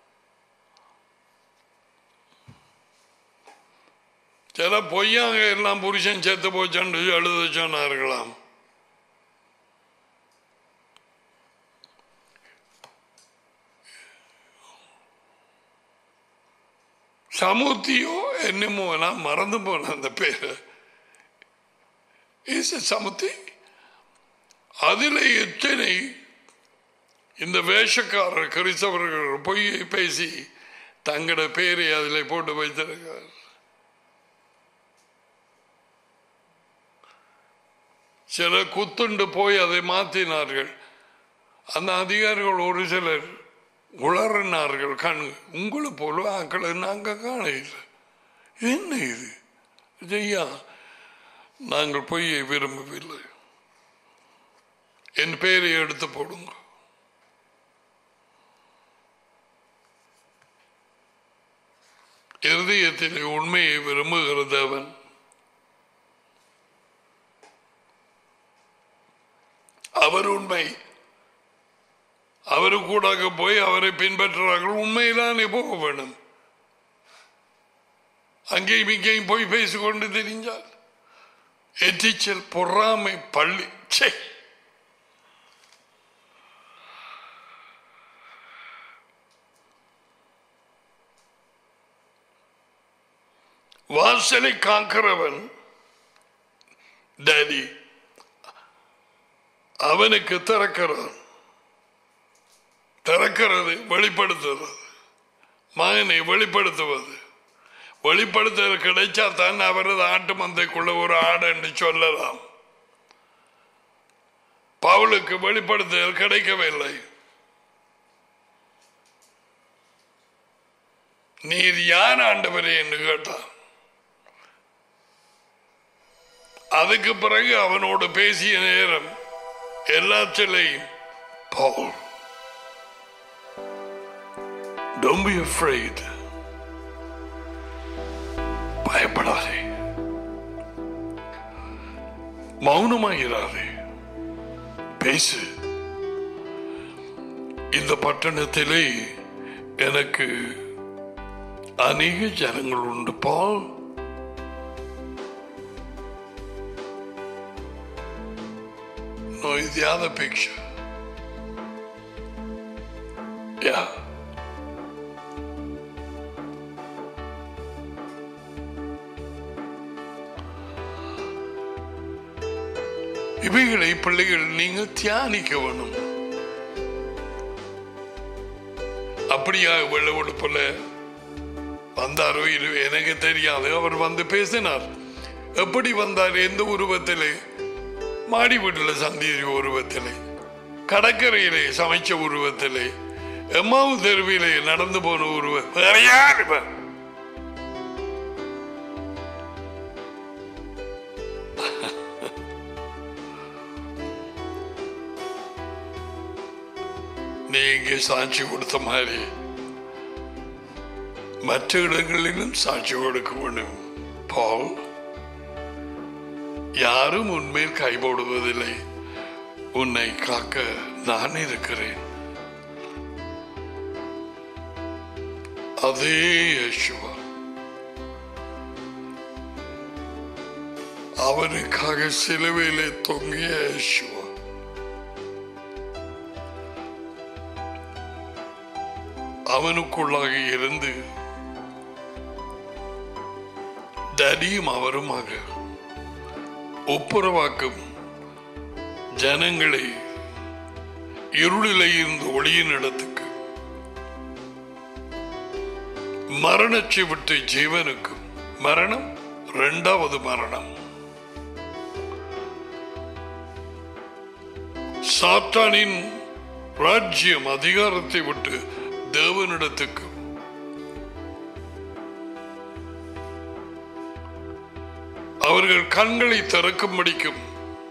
சில பொய்யாங்க எல்லாம் புருஷன் செத்து போச்சென்று எழுத சொன்னார்களாம் சமுத்தியோ என்னமோ நான் மறந்து போன அந்த பேரு இஸ் சமுத்தி அதில் எத்தனை இந்த வேஷக்காரர் கிறிஸ்தவர்கள் பொய்யை பேசி தங்களோட பேரை அதில் போட்டு வைத்திருக்கிறார் சில குத்துண்டு போய் அதை மாற்றினார்கள் அந்த அதிகாரிகள் ஒரு சிலர் உளறினார்கள் கண் உங்களை போல ஆக்களை நாங்கள் காண இல்லை என்ன இது ஐயா நாங்கள் பொய்யை விரும்பவில்லை என் பெயரை எடுத்து போடுங்க இருதயத்திலே உண்மையை விரும்புகிற தேவன் அவர் உண்மை அவரு கூடாக போய் அவரை பின்பற்றுறார்கள் உண்மையிலானே போக வேண்டும் அங்கேயும் இங்கேயும் போய் பேசிக்கொண்டு தெரிஞ்சால் எரிச்சல் பொறாமை பள்ளி சே வாசலை காக்கிறவன் டேடி அவனுக்கு திறக்கிறான் திறக்கிறது வெளிப்படுத்துறது மகனை வெளிப்படுத்துவது வெளிப்படுத்துவது கிடைச்சா தான் அவரது ஆட்டு மந்தைக்குள்ள ஒரு ஆடு என்று சொல்லலாம் பவுலுக்கு வெளிப்படுத்துதல் கிடைக்கவில்லை நீர் யார் ஆண்டவரே என்று கேட்டான் அதுக்கு பிறகு அவனோடு பேசிய நேரம் எல்லாத்திலையும் Paul don't be afraid பயப்படாதே மௌனமாயிராதே பேசு இந்த பட்டணத்திலே எனக்கு அநேக ஜனங்கள் உண்டு பால் No, it's the other picture. Yeah. இவைகளை பிள்ளைகள் நீங்க தியானிக்க வேணும் அப்படியா வெள்ள உடுப்புல வந்தாரோ இல்லை எனக்கு தெரியாது அவர் வந்து பேசினார் எப்படி வந்தார் எந்த உருவத்திலே மாடி வீட்டில் சந்திச்ச உருவத்திலே கடற்கரையிலே சமைச்ச உருவத்திலே எம்மாவு தெருவிலே நடந்து போன உருவம் வேற யார் இவன்? நீ இங்கே சாட்சி கொடுத்த மாதிரி மற்ற இடங்களிலும் சாட்சி கொடுக்க வேண்டும் பால் யாரும் உன்மேல் கைபோடுவதில்லை உன்னை காக்க நான் இருக்கிறேன் அதே யேசுவா அவனுக்காக சிலுவையிலே தொங்கிய யேசுவா அவனுக்குள்ளாக இருந்து தடியும் அவருமாக ஒப்புரவாக்கும் ஜனங்களை இருளிலே இருந்து ஒளியின் இடத்துக்கு மரணத்தை விட்டு ஜீவனுக்கு மரணம் இரண்டாவது மரணம் சாத்தானின் ராஜ்யம் அதிகாரத்தை விட்டு தேவனிடத்துக்கு அவர்கள் கண்களை திறக்கும்படிக்கும்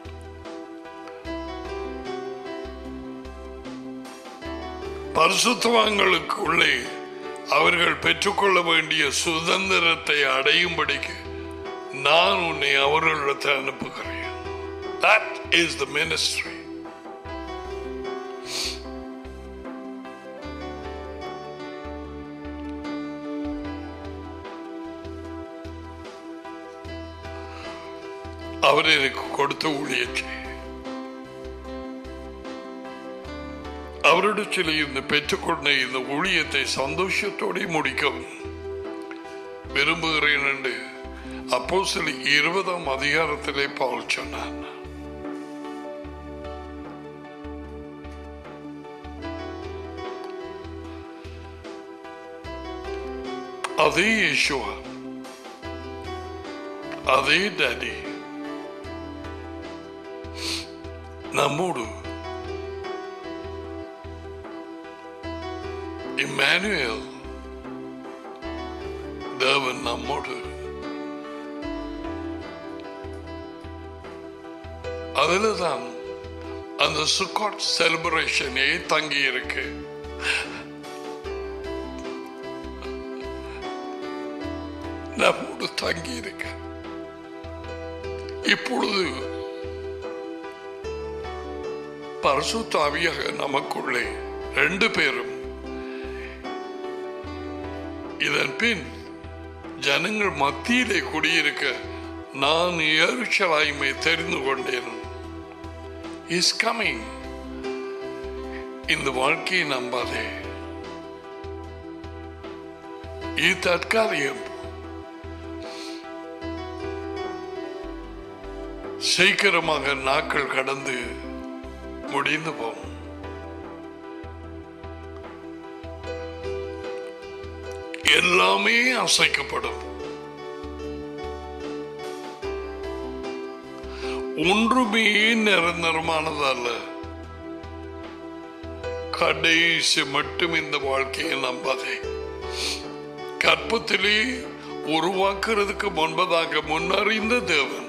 பரிசுத்தவான்களுக்கு உள்ளே அவர்கள் பெற்றுக்கொள்ள வேண்டிய சுதந்திரத்தை அடையும்படிக்கு நான் உன்னை அவர்களிடத்தை அனுப்புகிறேன் That is the ministry. அவர் எனக்கு கொடுத்த ஊழியத்தை அவரிடத்தில் இருந்து பெற்றுக்கொண்ட இந்த ஊழியத்தை சந்தோஷத்தோടെ முடிக்கவும் விரும்புகிறேன் என்று அப்போ சில இருபதாம் அதிகாரத்திலே பவுல் சொன்னான் அதே யேசுவா அதே டாடி நம்மோடு இம்மானுவேல் தேவன் நம்மோடு அதில் தான் அந்த சுக்காட் செலிப்ரேஷனே தங்கி இருக்கு நம்மோடு தங்கி இருக்கு இப்பொழுது பரசுத்தாவியாக நமக்குள்ளே ரெண்டு பேரும் இதன் பின் ஜனங்கள் மத்தியிலே குடியிருக்க நான் எரிச்சலாய்மை தெரிந்து கொண்டேன் இஸ் கமிங் இந்த வாழ்க்கையை நம்பாதே இது தற்காலிகம் சீக்கிரமாக நாட்கள் கடந்து முடிந்து போகும் எல்லாமே அசைக்கப்படும் ஒன்றுமே நிரந்தரமானதல்ல கடைசி மட்டும் இந்த வாழ்க்கையை நம்பாதே கற்பத்திலே உருவாக்குறதுக்கு முன்பதாக முன்னறிந்த தேவன்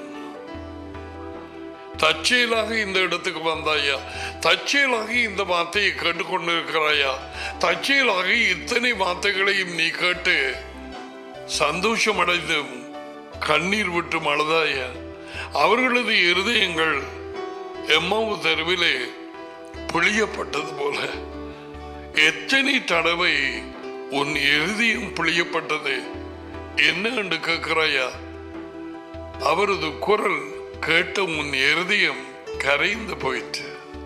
தற்செயலாக இந்த இடத்துக்கு வந்தாயா தற்செயலாக இந்த வார்த்தையை கேட்டுக்கொண்டிருக்கிறாயா தற்செயலாக இத்தனை வார்த்தைகளையும் நீ கேட்டு சந்தோஷம் அடைந்து கண்ணீர் விட்டு அழுதாயா அவர்களது இருதயங்கள் எம்மாவு தெருவிலே புளியப்பட்டது போல எத்தனை தடவை உன் இருதயம் புளியப்பட்டது என்ன என்று கேட்கிறாயா அவரது குரல் கேட்ட உன் இருதயம் கரைந்து போயிற்று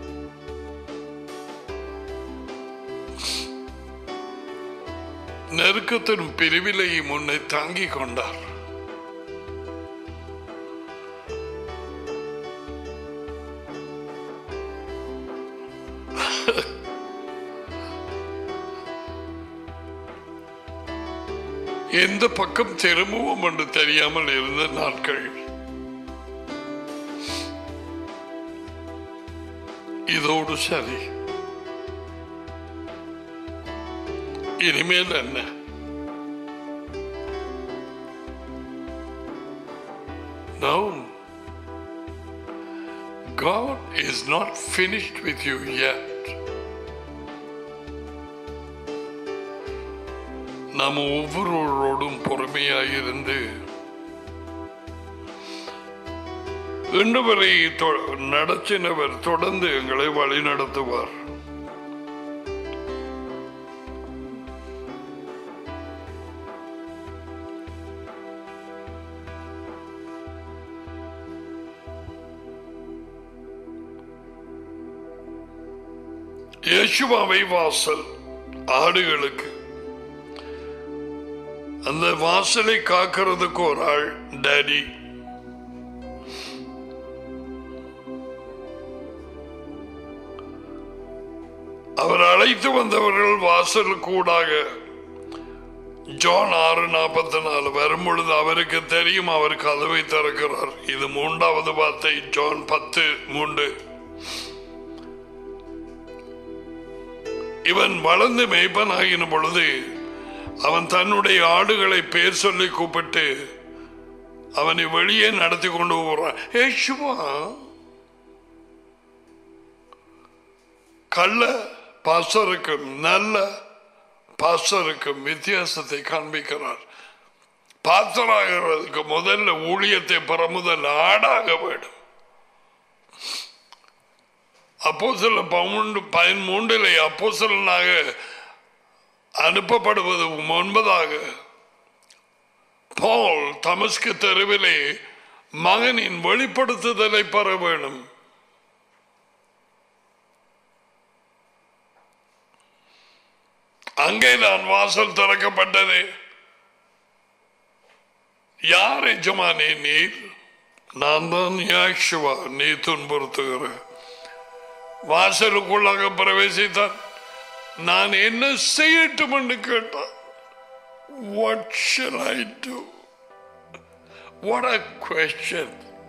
நெருக்கத்தின் பிரிவிலையும் உன்னை தாங்கிக் கொண்டார் எந்த பக்கம் திரும்புவோம் என்று தெரியாமல் இருந்த நாட்கள் இதோடு சரி இனிமேல் என்ன No. God is not finished with you yet. நாம் ஒவ்வொருவரோடும் பொறுமையாயிருந்து இன்று வரை தொ- நடத்தினவர் தொடர்ந்து எங்களை வழி நடத்துவார் யேசுவாவை வாசல் ஆடுகளுக்கு அந்த வாசலை காக்கிறதுக்கு ஒரு ஆள் டேடி அவர் அழைத்து வந்தவர்கள் வாசல் கூடாக ஜான் ஆறு நாற்பத்தி நாலு வரும் பொழுது அவருக்கு தெரியும் அவர் கதவை திறக்கிறார் இது மூன்றாவது வார்த்தை ஜான் பத்து மூன்று இவன் வளர்ந்து மேய்ப்பனாகின பொழுது அவன் தன்னுடைய ஆடுகளை பேர் சொல்லி கூப்பிட்டு அவனை வெளியே நடத்தி கொண்டு போறான் ஏசுவா கள்ள பாசருக்கும் நல்ல பாசருக்கும் வித்தியாசத்தை காண்பிக்கிறார் பாத்தராகிறதுக்கு முதல்ல ஊழியத்தை பெற முதல்ல ஆடாக வேண்டும் அப்போ சில பவுண்டு பதிமூன்றிலே அப்போ சிலனாக அனுப்பப்படுவது முன்பதாக பால் தமஸ்கு தெருவிலே மகனின் வெளிப்படுத்துதலை பெற வேணும் அங்கே நான் வாசல் திறக்கப்பட்டது யார் எஜமானே நீர் நான் தான் யாக்ஷுவா நீ துன்புறுத்துகிற வாசலுக்குள்ளாக பிரவேசித்தான் நான் என்ன செய்யட்டும் என்று கேட்டான் What shall I do? What a question.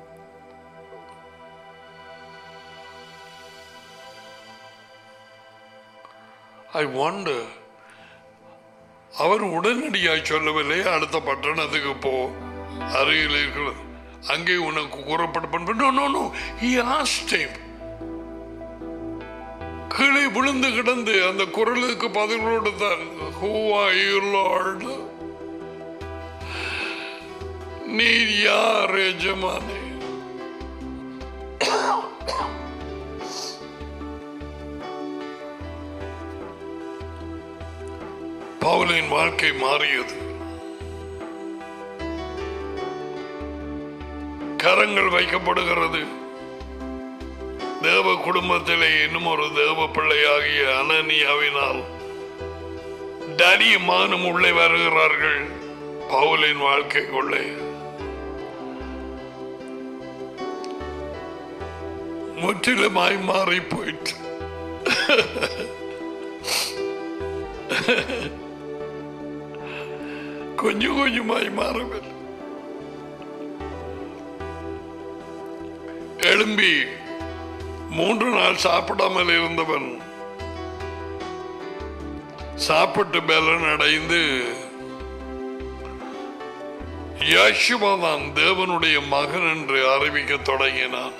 I wonder. அவர் உடனடியாய் சொல்லவில்லை அடுத்த பட்டணத்துக்கு போ அருகில் இருக்கிறது அங்கே உனக்கு கூறப்பட்ட no no no he asked him கீழே விழுந்து கிடந்து அந்த குரலுக்கு பதில் கொடுத்தார் Who are you, Lord? நீர் யார் எஜமானே பவுலின் வாழ்க்கை மாறியது கரங்கள் வைக்கப்படுகிறது தேவ குடும்பத்திலே இன்னும் ஒரு தேவ பிள்ளையாகிய அனனியாவினால் டடி மானும் உள்ளே வருகிறார்கள் பவுலின் வாழ்க்கைக்குள்ளே முற்றிலுமாய் மாறி போயிட்டு கொஞ்சம் கொஞ்சமாய் மாறவில்லை எழும்பி மூன்று நாள் சாப்பிடாமல் இருந்தவன் சாப்பிட்டு பலன் அடைந்து யசுவா தான் தேவனுடைய மகன் என்று அறிவிக்க தொடங்கினான்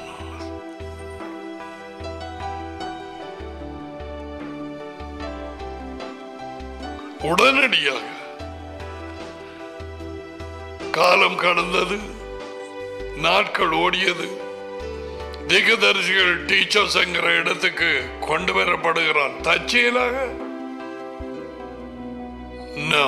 உடனடியாக காலம் கடந்தது நாட்கள் ஓடியது திகதரிசிகள் டீச்சர்ஸ் என்கிற இடத்துக்கு கொண்டு வரப்படுகிறான் தற்செயலாக No.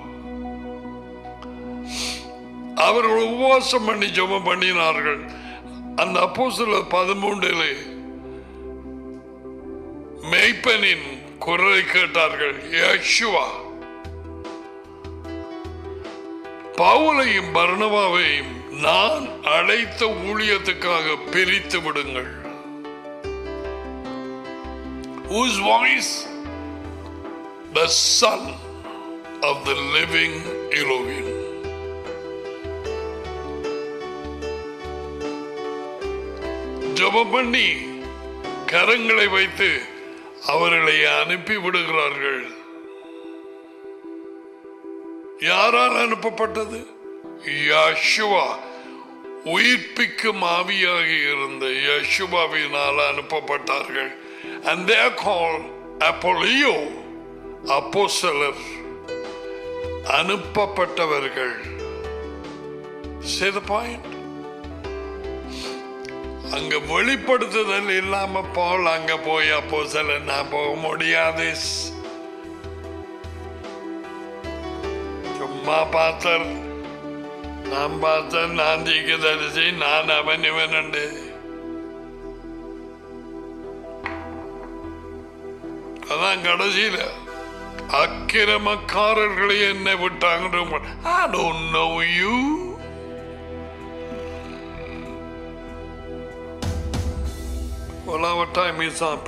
அவர்கள் உபவாசம் பண்ணி ஜெபம் பண்ணினார்கள் அந்த அப்போ சில பதிமூன்றிலே மெய்ப்பனின் குரலை கேட்டார்கள் யேசுவா பவுலையும் பர்ணவாவையும் நான் அழைத்த ஊழியத்துக்காக பிரித்து விடுங்கள் Whose voice? The Son of the living Elohim. ஜெபம் பண்ணி கரங்களை வைத்து அவர்களை அனுப்பி விடுகிறார்கள் யாரால் அனுப்பப்பட்டது யசுவா உயிர்ப்பிக்கும் ஆவியாக இருந்த யசுவாவினால் அனுப்பப்பட்டார்கள் and they are called apollo அப்போஸ்தலர் அனுப்பப்பட்டவர்கள் See the point? அங்க வெளிப்படுத்துதல் இல்லாம போல் அங்க போய் அப்போ சில நான் போக முடியாது சும்மா பார்த்தர் நான் பார்த்தேன் நான் தீக்கு தரிசி நான் அவன் இவன் உண்டு அதான் கடைசியில அக்கிரமக்காரர்களை என்னை விட்டாங்க I don't know you Well, our time is up.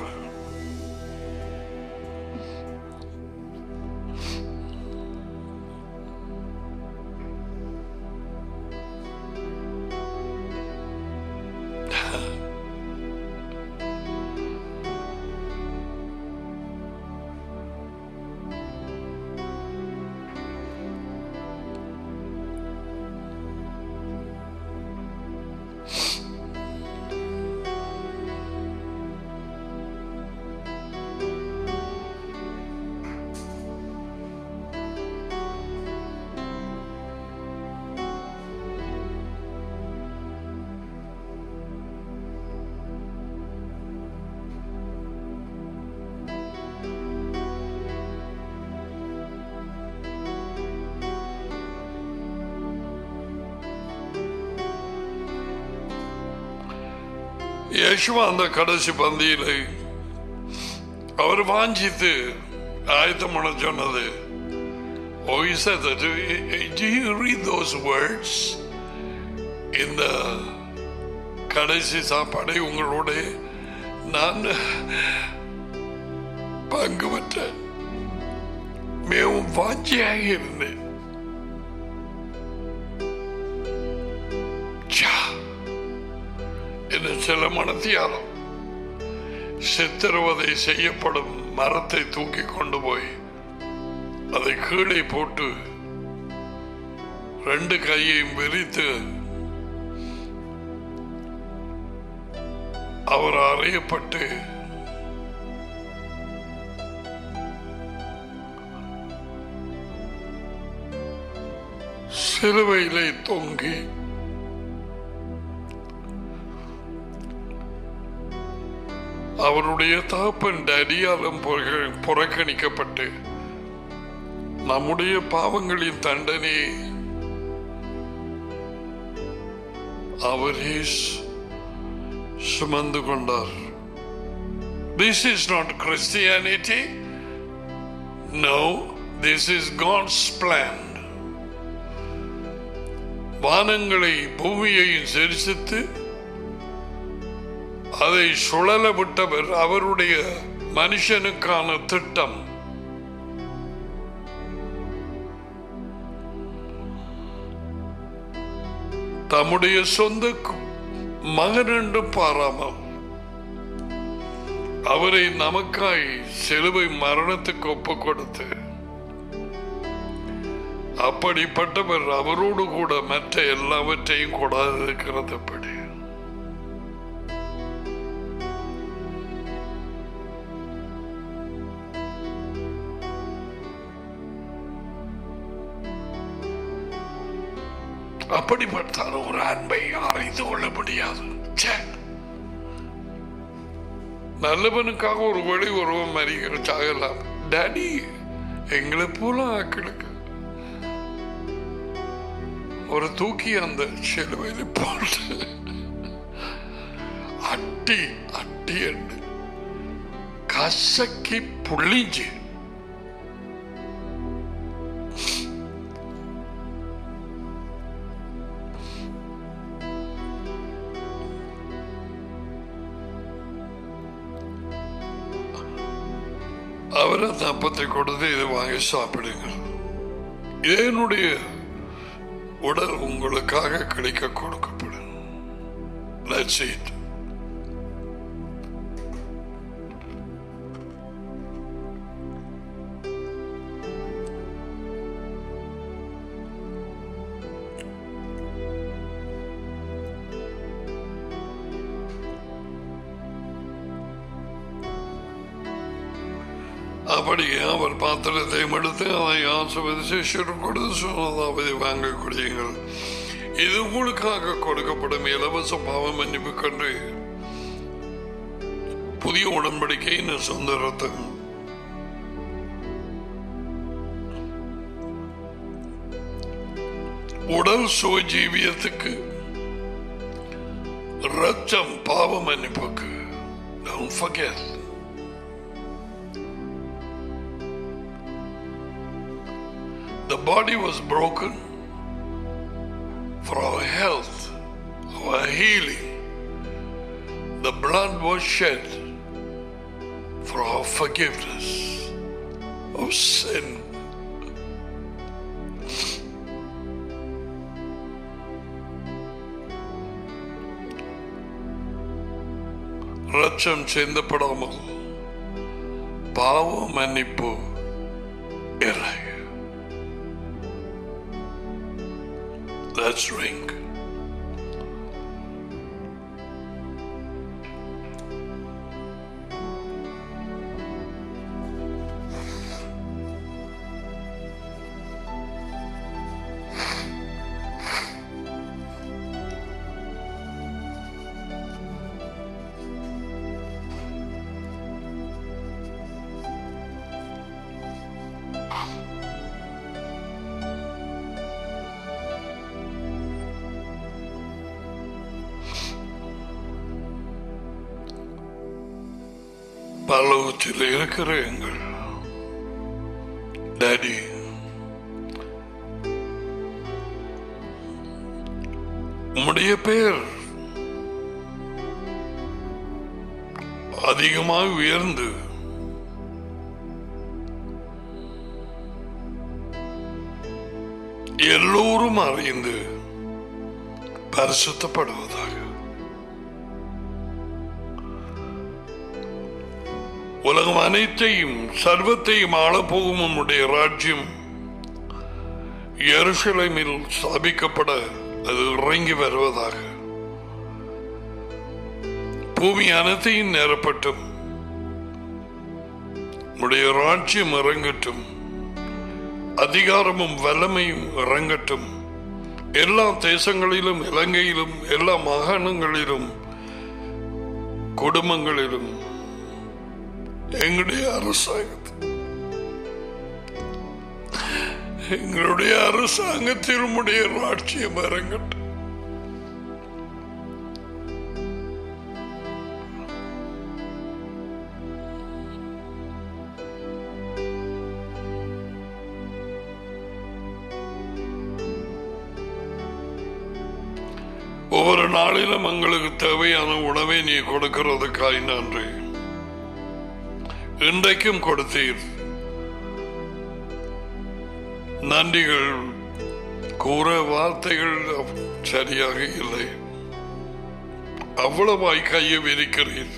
Yeshua அந்த கடைசி பந்தியில அவர் வாஞ்சித்து ஆயத்தம் பண்ண சொன்னது Oh, he said that. Do you read those words in the கடைசி சாப்பாடை உங்களோட நான் பங்கு பெற்றேன் மிகவும் வாஞ்சியாக இருந்தேன் ச்சா. இன்னும் சில மனத்தியாலும் சித்திரவதை செய்யப்படும் மரத்தை தூக்கி கொண்டு போய் அதை கீழே போட்டு ரெண்டு கையையும் விரித்து அவர் அறையப்பட்டு சிலுவையிலே தொங்கி அவருடைய தகப்பன் அடியாலும் புறக்கணிக்கப்பட்டு நம்முடைய பாவங்களின் தண்டனை அவரே சுமந்து கொண்டார் this is not Christianity no this is God's plan வானங்களை பூமியையும் சரிசித்து அதை சுழல விட்டவர் அவருடைய மனுஷனுக்கான திட்டம் தம்முடைய சொந்த மகன் என்று பாராமல் அவரை நமக்காய் சிலுவை மரணத்துக்கு ஒப்பு கொடுத்து அப்படிப்பட்டவர் அவரோடு கூட மற்ற எல்லாவற்றையும் கூடாது இருக்கிறது எப்படி அப்படிப்பட்ட ஒரு அன்பை அறிந்து கொள்ள முடியாது ச்சே. நல்லவனுக்காக ஒரு வழி ஒருவன் மறிக்கிற சாகலாம் டாடி எங்களை போல ஆக்களுக்கு ஒரு தூக்கி அந்த சிலுவையில் போட்டு அட்டி அட்டி என்று கசக்கி புள்ளிஞ்சு அவர் அந்த அப்பத்தை கொடுத்து இதை வாங்கி சாப்பிடுங்கள் இது என்னுடைய உடல் உங்களுக்காக கிடைக்க கொடுக்கப்படும் Let's eat. அப்படியே அவர் பாத்திரத்தை எடுத்து அதை ஆசிர்வதித்து சிறு கொடுத்து சொன்னதாவது வாங்க குடியுங்கள் இது உங்களுக்காக கொடுக்கப்படும் இலவச பாவ மன்னிப்பு கண்டு புதிய உடன்படிக்கையின் சொந்த ரத்தம் உடல் சுவஜீவியத்துக்கு ரத்தம் பாவ மன்னிப்புக்கு Don't forget. The body was broken for our health, our healing. The blood was shed for our forgiveness of sin. ரச்சம் சிந்தப்படாமல் பாவ மன்னிப்பு இல்லை Let's drink. பல்லவத்தில் இருக்கிற எங்கள் டாடி உம்முடைய பெயர் அதிகமாக உயர்ந்து எல்லோரும் அறிந்து பரிசுத்தப்படுவதாக உலகம் அனைத்தையும் சர்வத்தையும் ஆளப்போகும் உம்முடைய ராஜ்யம் எருசலேமில் ஸ்தாபிக்கப்பட அது இறங்கி வருவதாக பூமி அனைத்தையும் நிரப்பட்டும் உடைய ராஜ்யம் இறங்கட்டும் அதிகாரமும் வல்லமையும் இறங்கட்டும் எல்லா தேசங்களிலும் இலங்கையிலும் எல்லா மாகாணங்களிலும் குடும்பங்களிலும் எங்களுடைய அரசாங்கத்தில் எங்களுடைய அரசாங்கத்தில் உடைய ராட்சியம் இறங்கட்டும் ஒவ்வொரு நாளிலும் எங்களுக்கு தேவையான உணவை நீ கொடுக்கிறதுக்காய் நன்றி இன்றைக்கும் கொடுத்தீர் நன்றிகள் கூற வார்த்தைகள் சரியாக இல்லை அவ்வளவாய் கையை விரிக்கிறீர்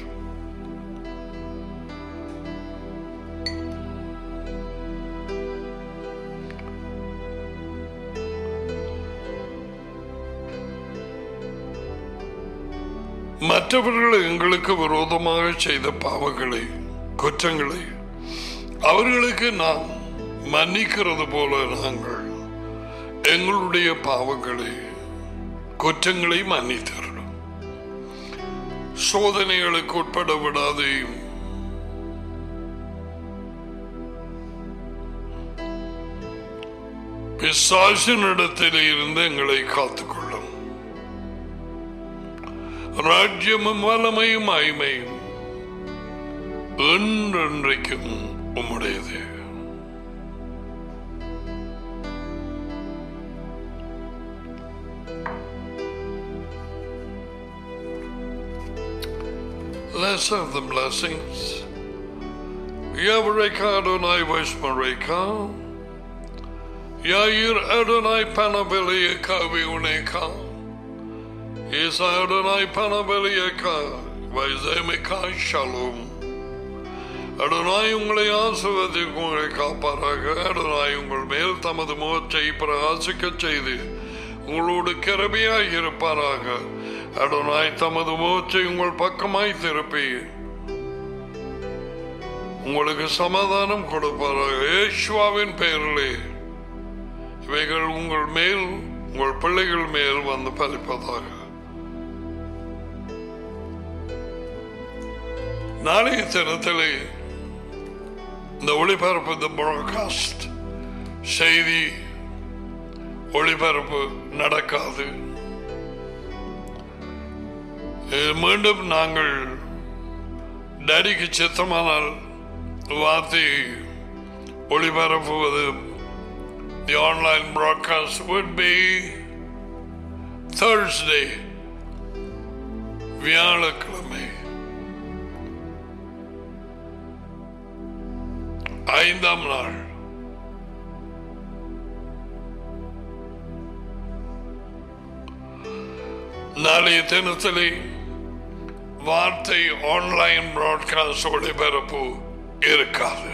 மற்றவர்கள் எங்களுக்கு விரோதமாக செய்த பாவங்களை குற்றங்களை அவர்களுக்கு நாம் மன்னிக்கிறது போல நாங்கள் எங்களுடைய பாவங்களை குற்றங்களை மன்னித்தரணும் சோதனைகளுக்கு உட்பட விடாதையும் பிசாசினிடத்திலே இருந்து எங்களை காத்துக்கொள்ளும் ராஜ்யமும் வல்லமையும் ஆய்மையும் என்றென்றைக்கும் உம்முடையது Let's have the blessings. Yavreka Adonai Vashmareka. Yair Adonai Panabilieka Viuneka. Isa Adonai Panabilieka. Vaizemeka Shalom. Adonai உங்களை ஆசிர்வதிக்கு உங்களை காப்பாராக அடனாய் உங்கள் மேல் தமது முகத்தை பிரகாசிக்க செய்து உங்களோடு கிரபியாய் இருப்பாராக அடனாய் தமது முகத்தை உங்கள் பக்கமாய் திருப்பி உங்களுக்கு சமாதானம் கொடுப்பாராக ஏசுவாவின் பெயரிலே இவைகள் உங்கள் மேல் உங்கள் பிள்ளைகள் மேல் வந்து பலிப்பதாக நாளைய தினத்திலே இந்த ஒளிபரப்பு இந்த ப்ராட்காஸ்ட் செய்தி ஒளிபரப்பு நடக்காது இது மீண்டும் நாங்கள் டேடிக்கு சித்தமானால் வார்த்தை ஒளிபரப்புவது the online broadcast would be Thursday வியாழக்கிழமை ஐந்தாம் நாள் நாளைய தினத்திலே வார்த்தை ஆன்லைன் பிராட்காஸ்ட் ஒளிபரப்பு இருக்காது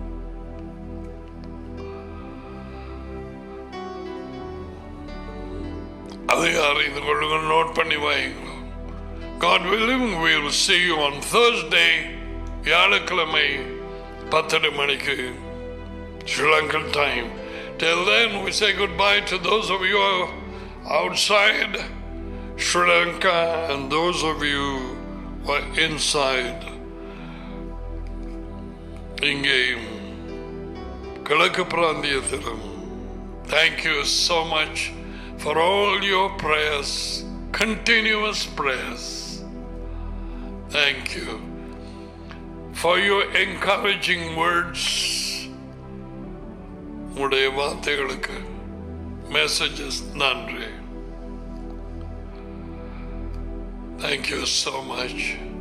அதை அறிந்து கொள்ளுங்கள் நோட் பண்ணி வாயுங்கள் God willing, we will see you on Thursday, வியாழக்கிழமை பத்தரை மணிக்கு Sri Lankan time Till then, we say goodbye to those of you outside Sri Lanka and those of you who are inside. இங்கே கிழக்கு பிராந்தியத்திலும் Thank you so much for all your prayers, continuous prayers. Thank you for your encouraging words. உடைய வார்த்தைகளுக்கு messages நன்றி Thank you so much.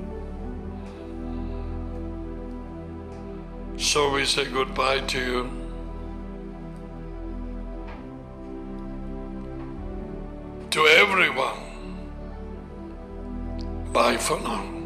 So we say goodbye to you. To everyone. Bye for now.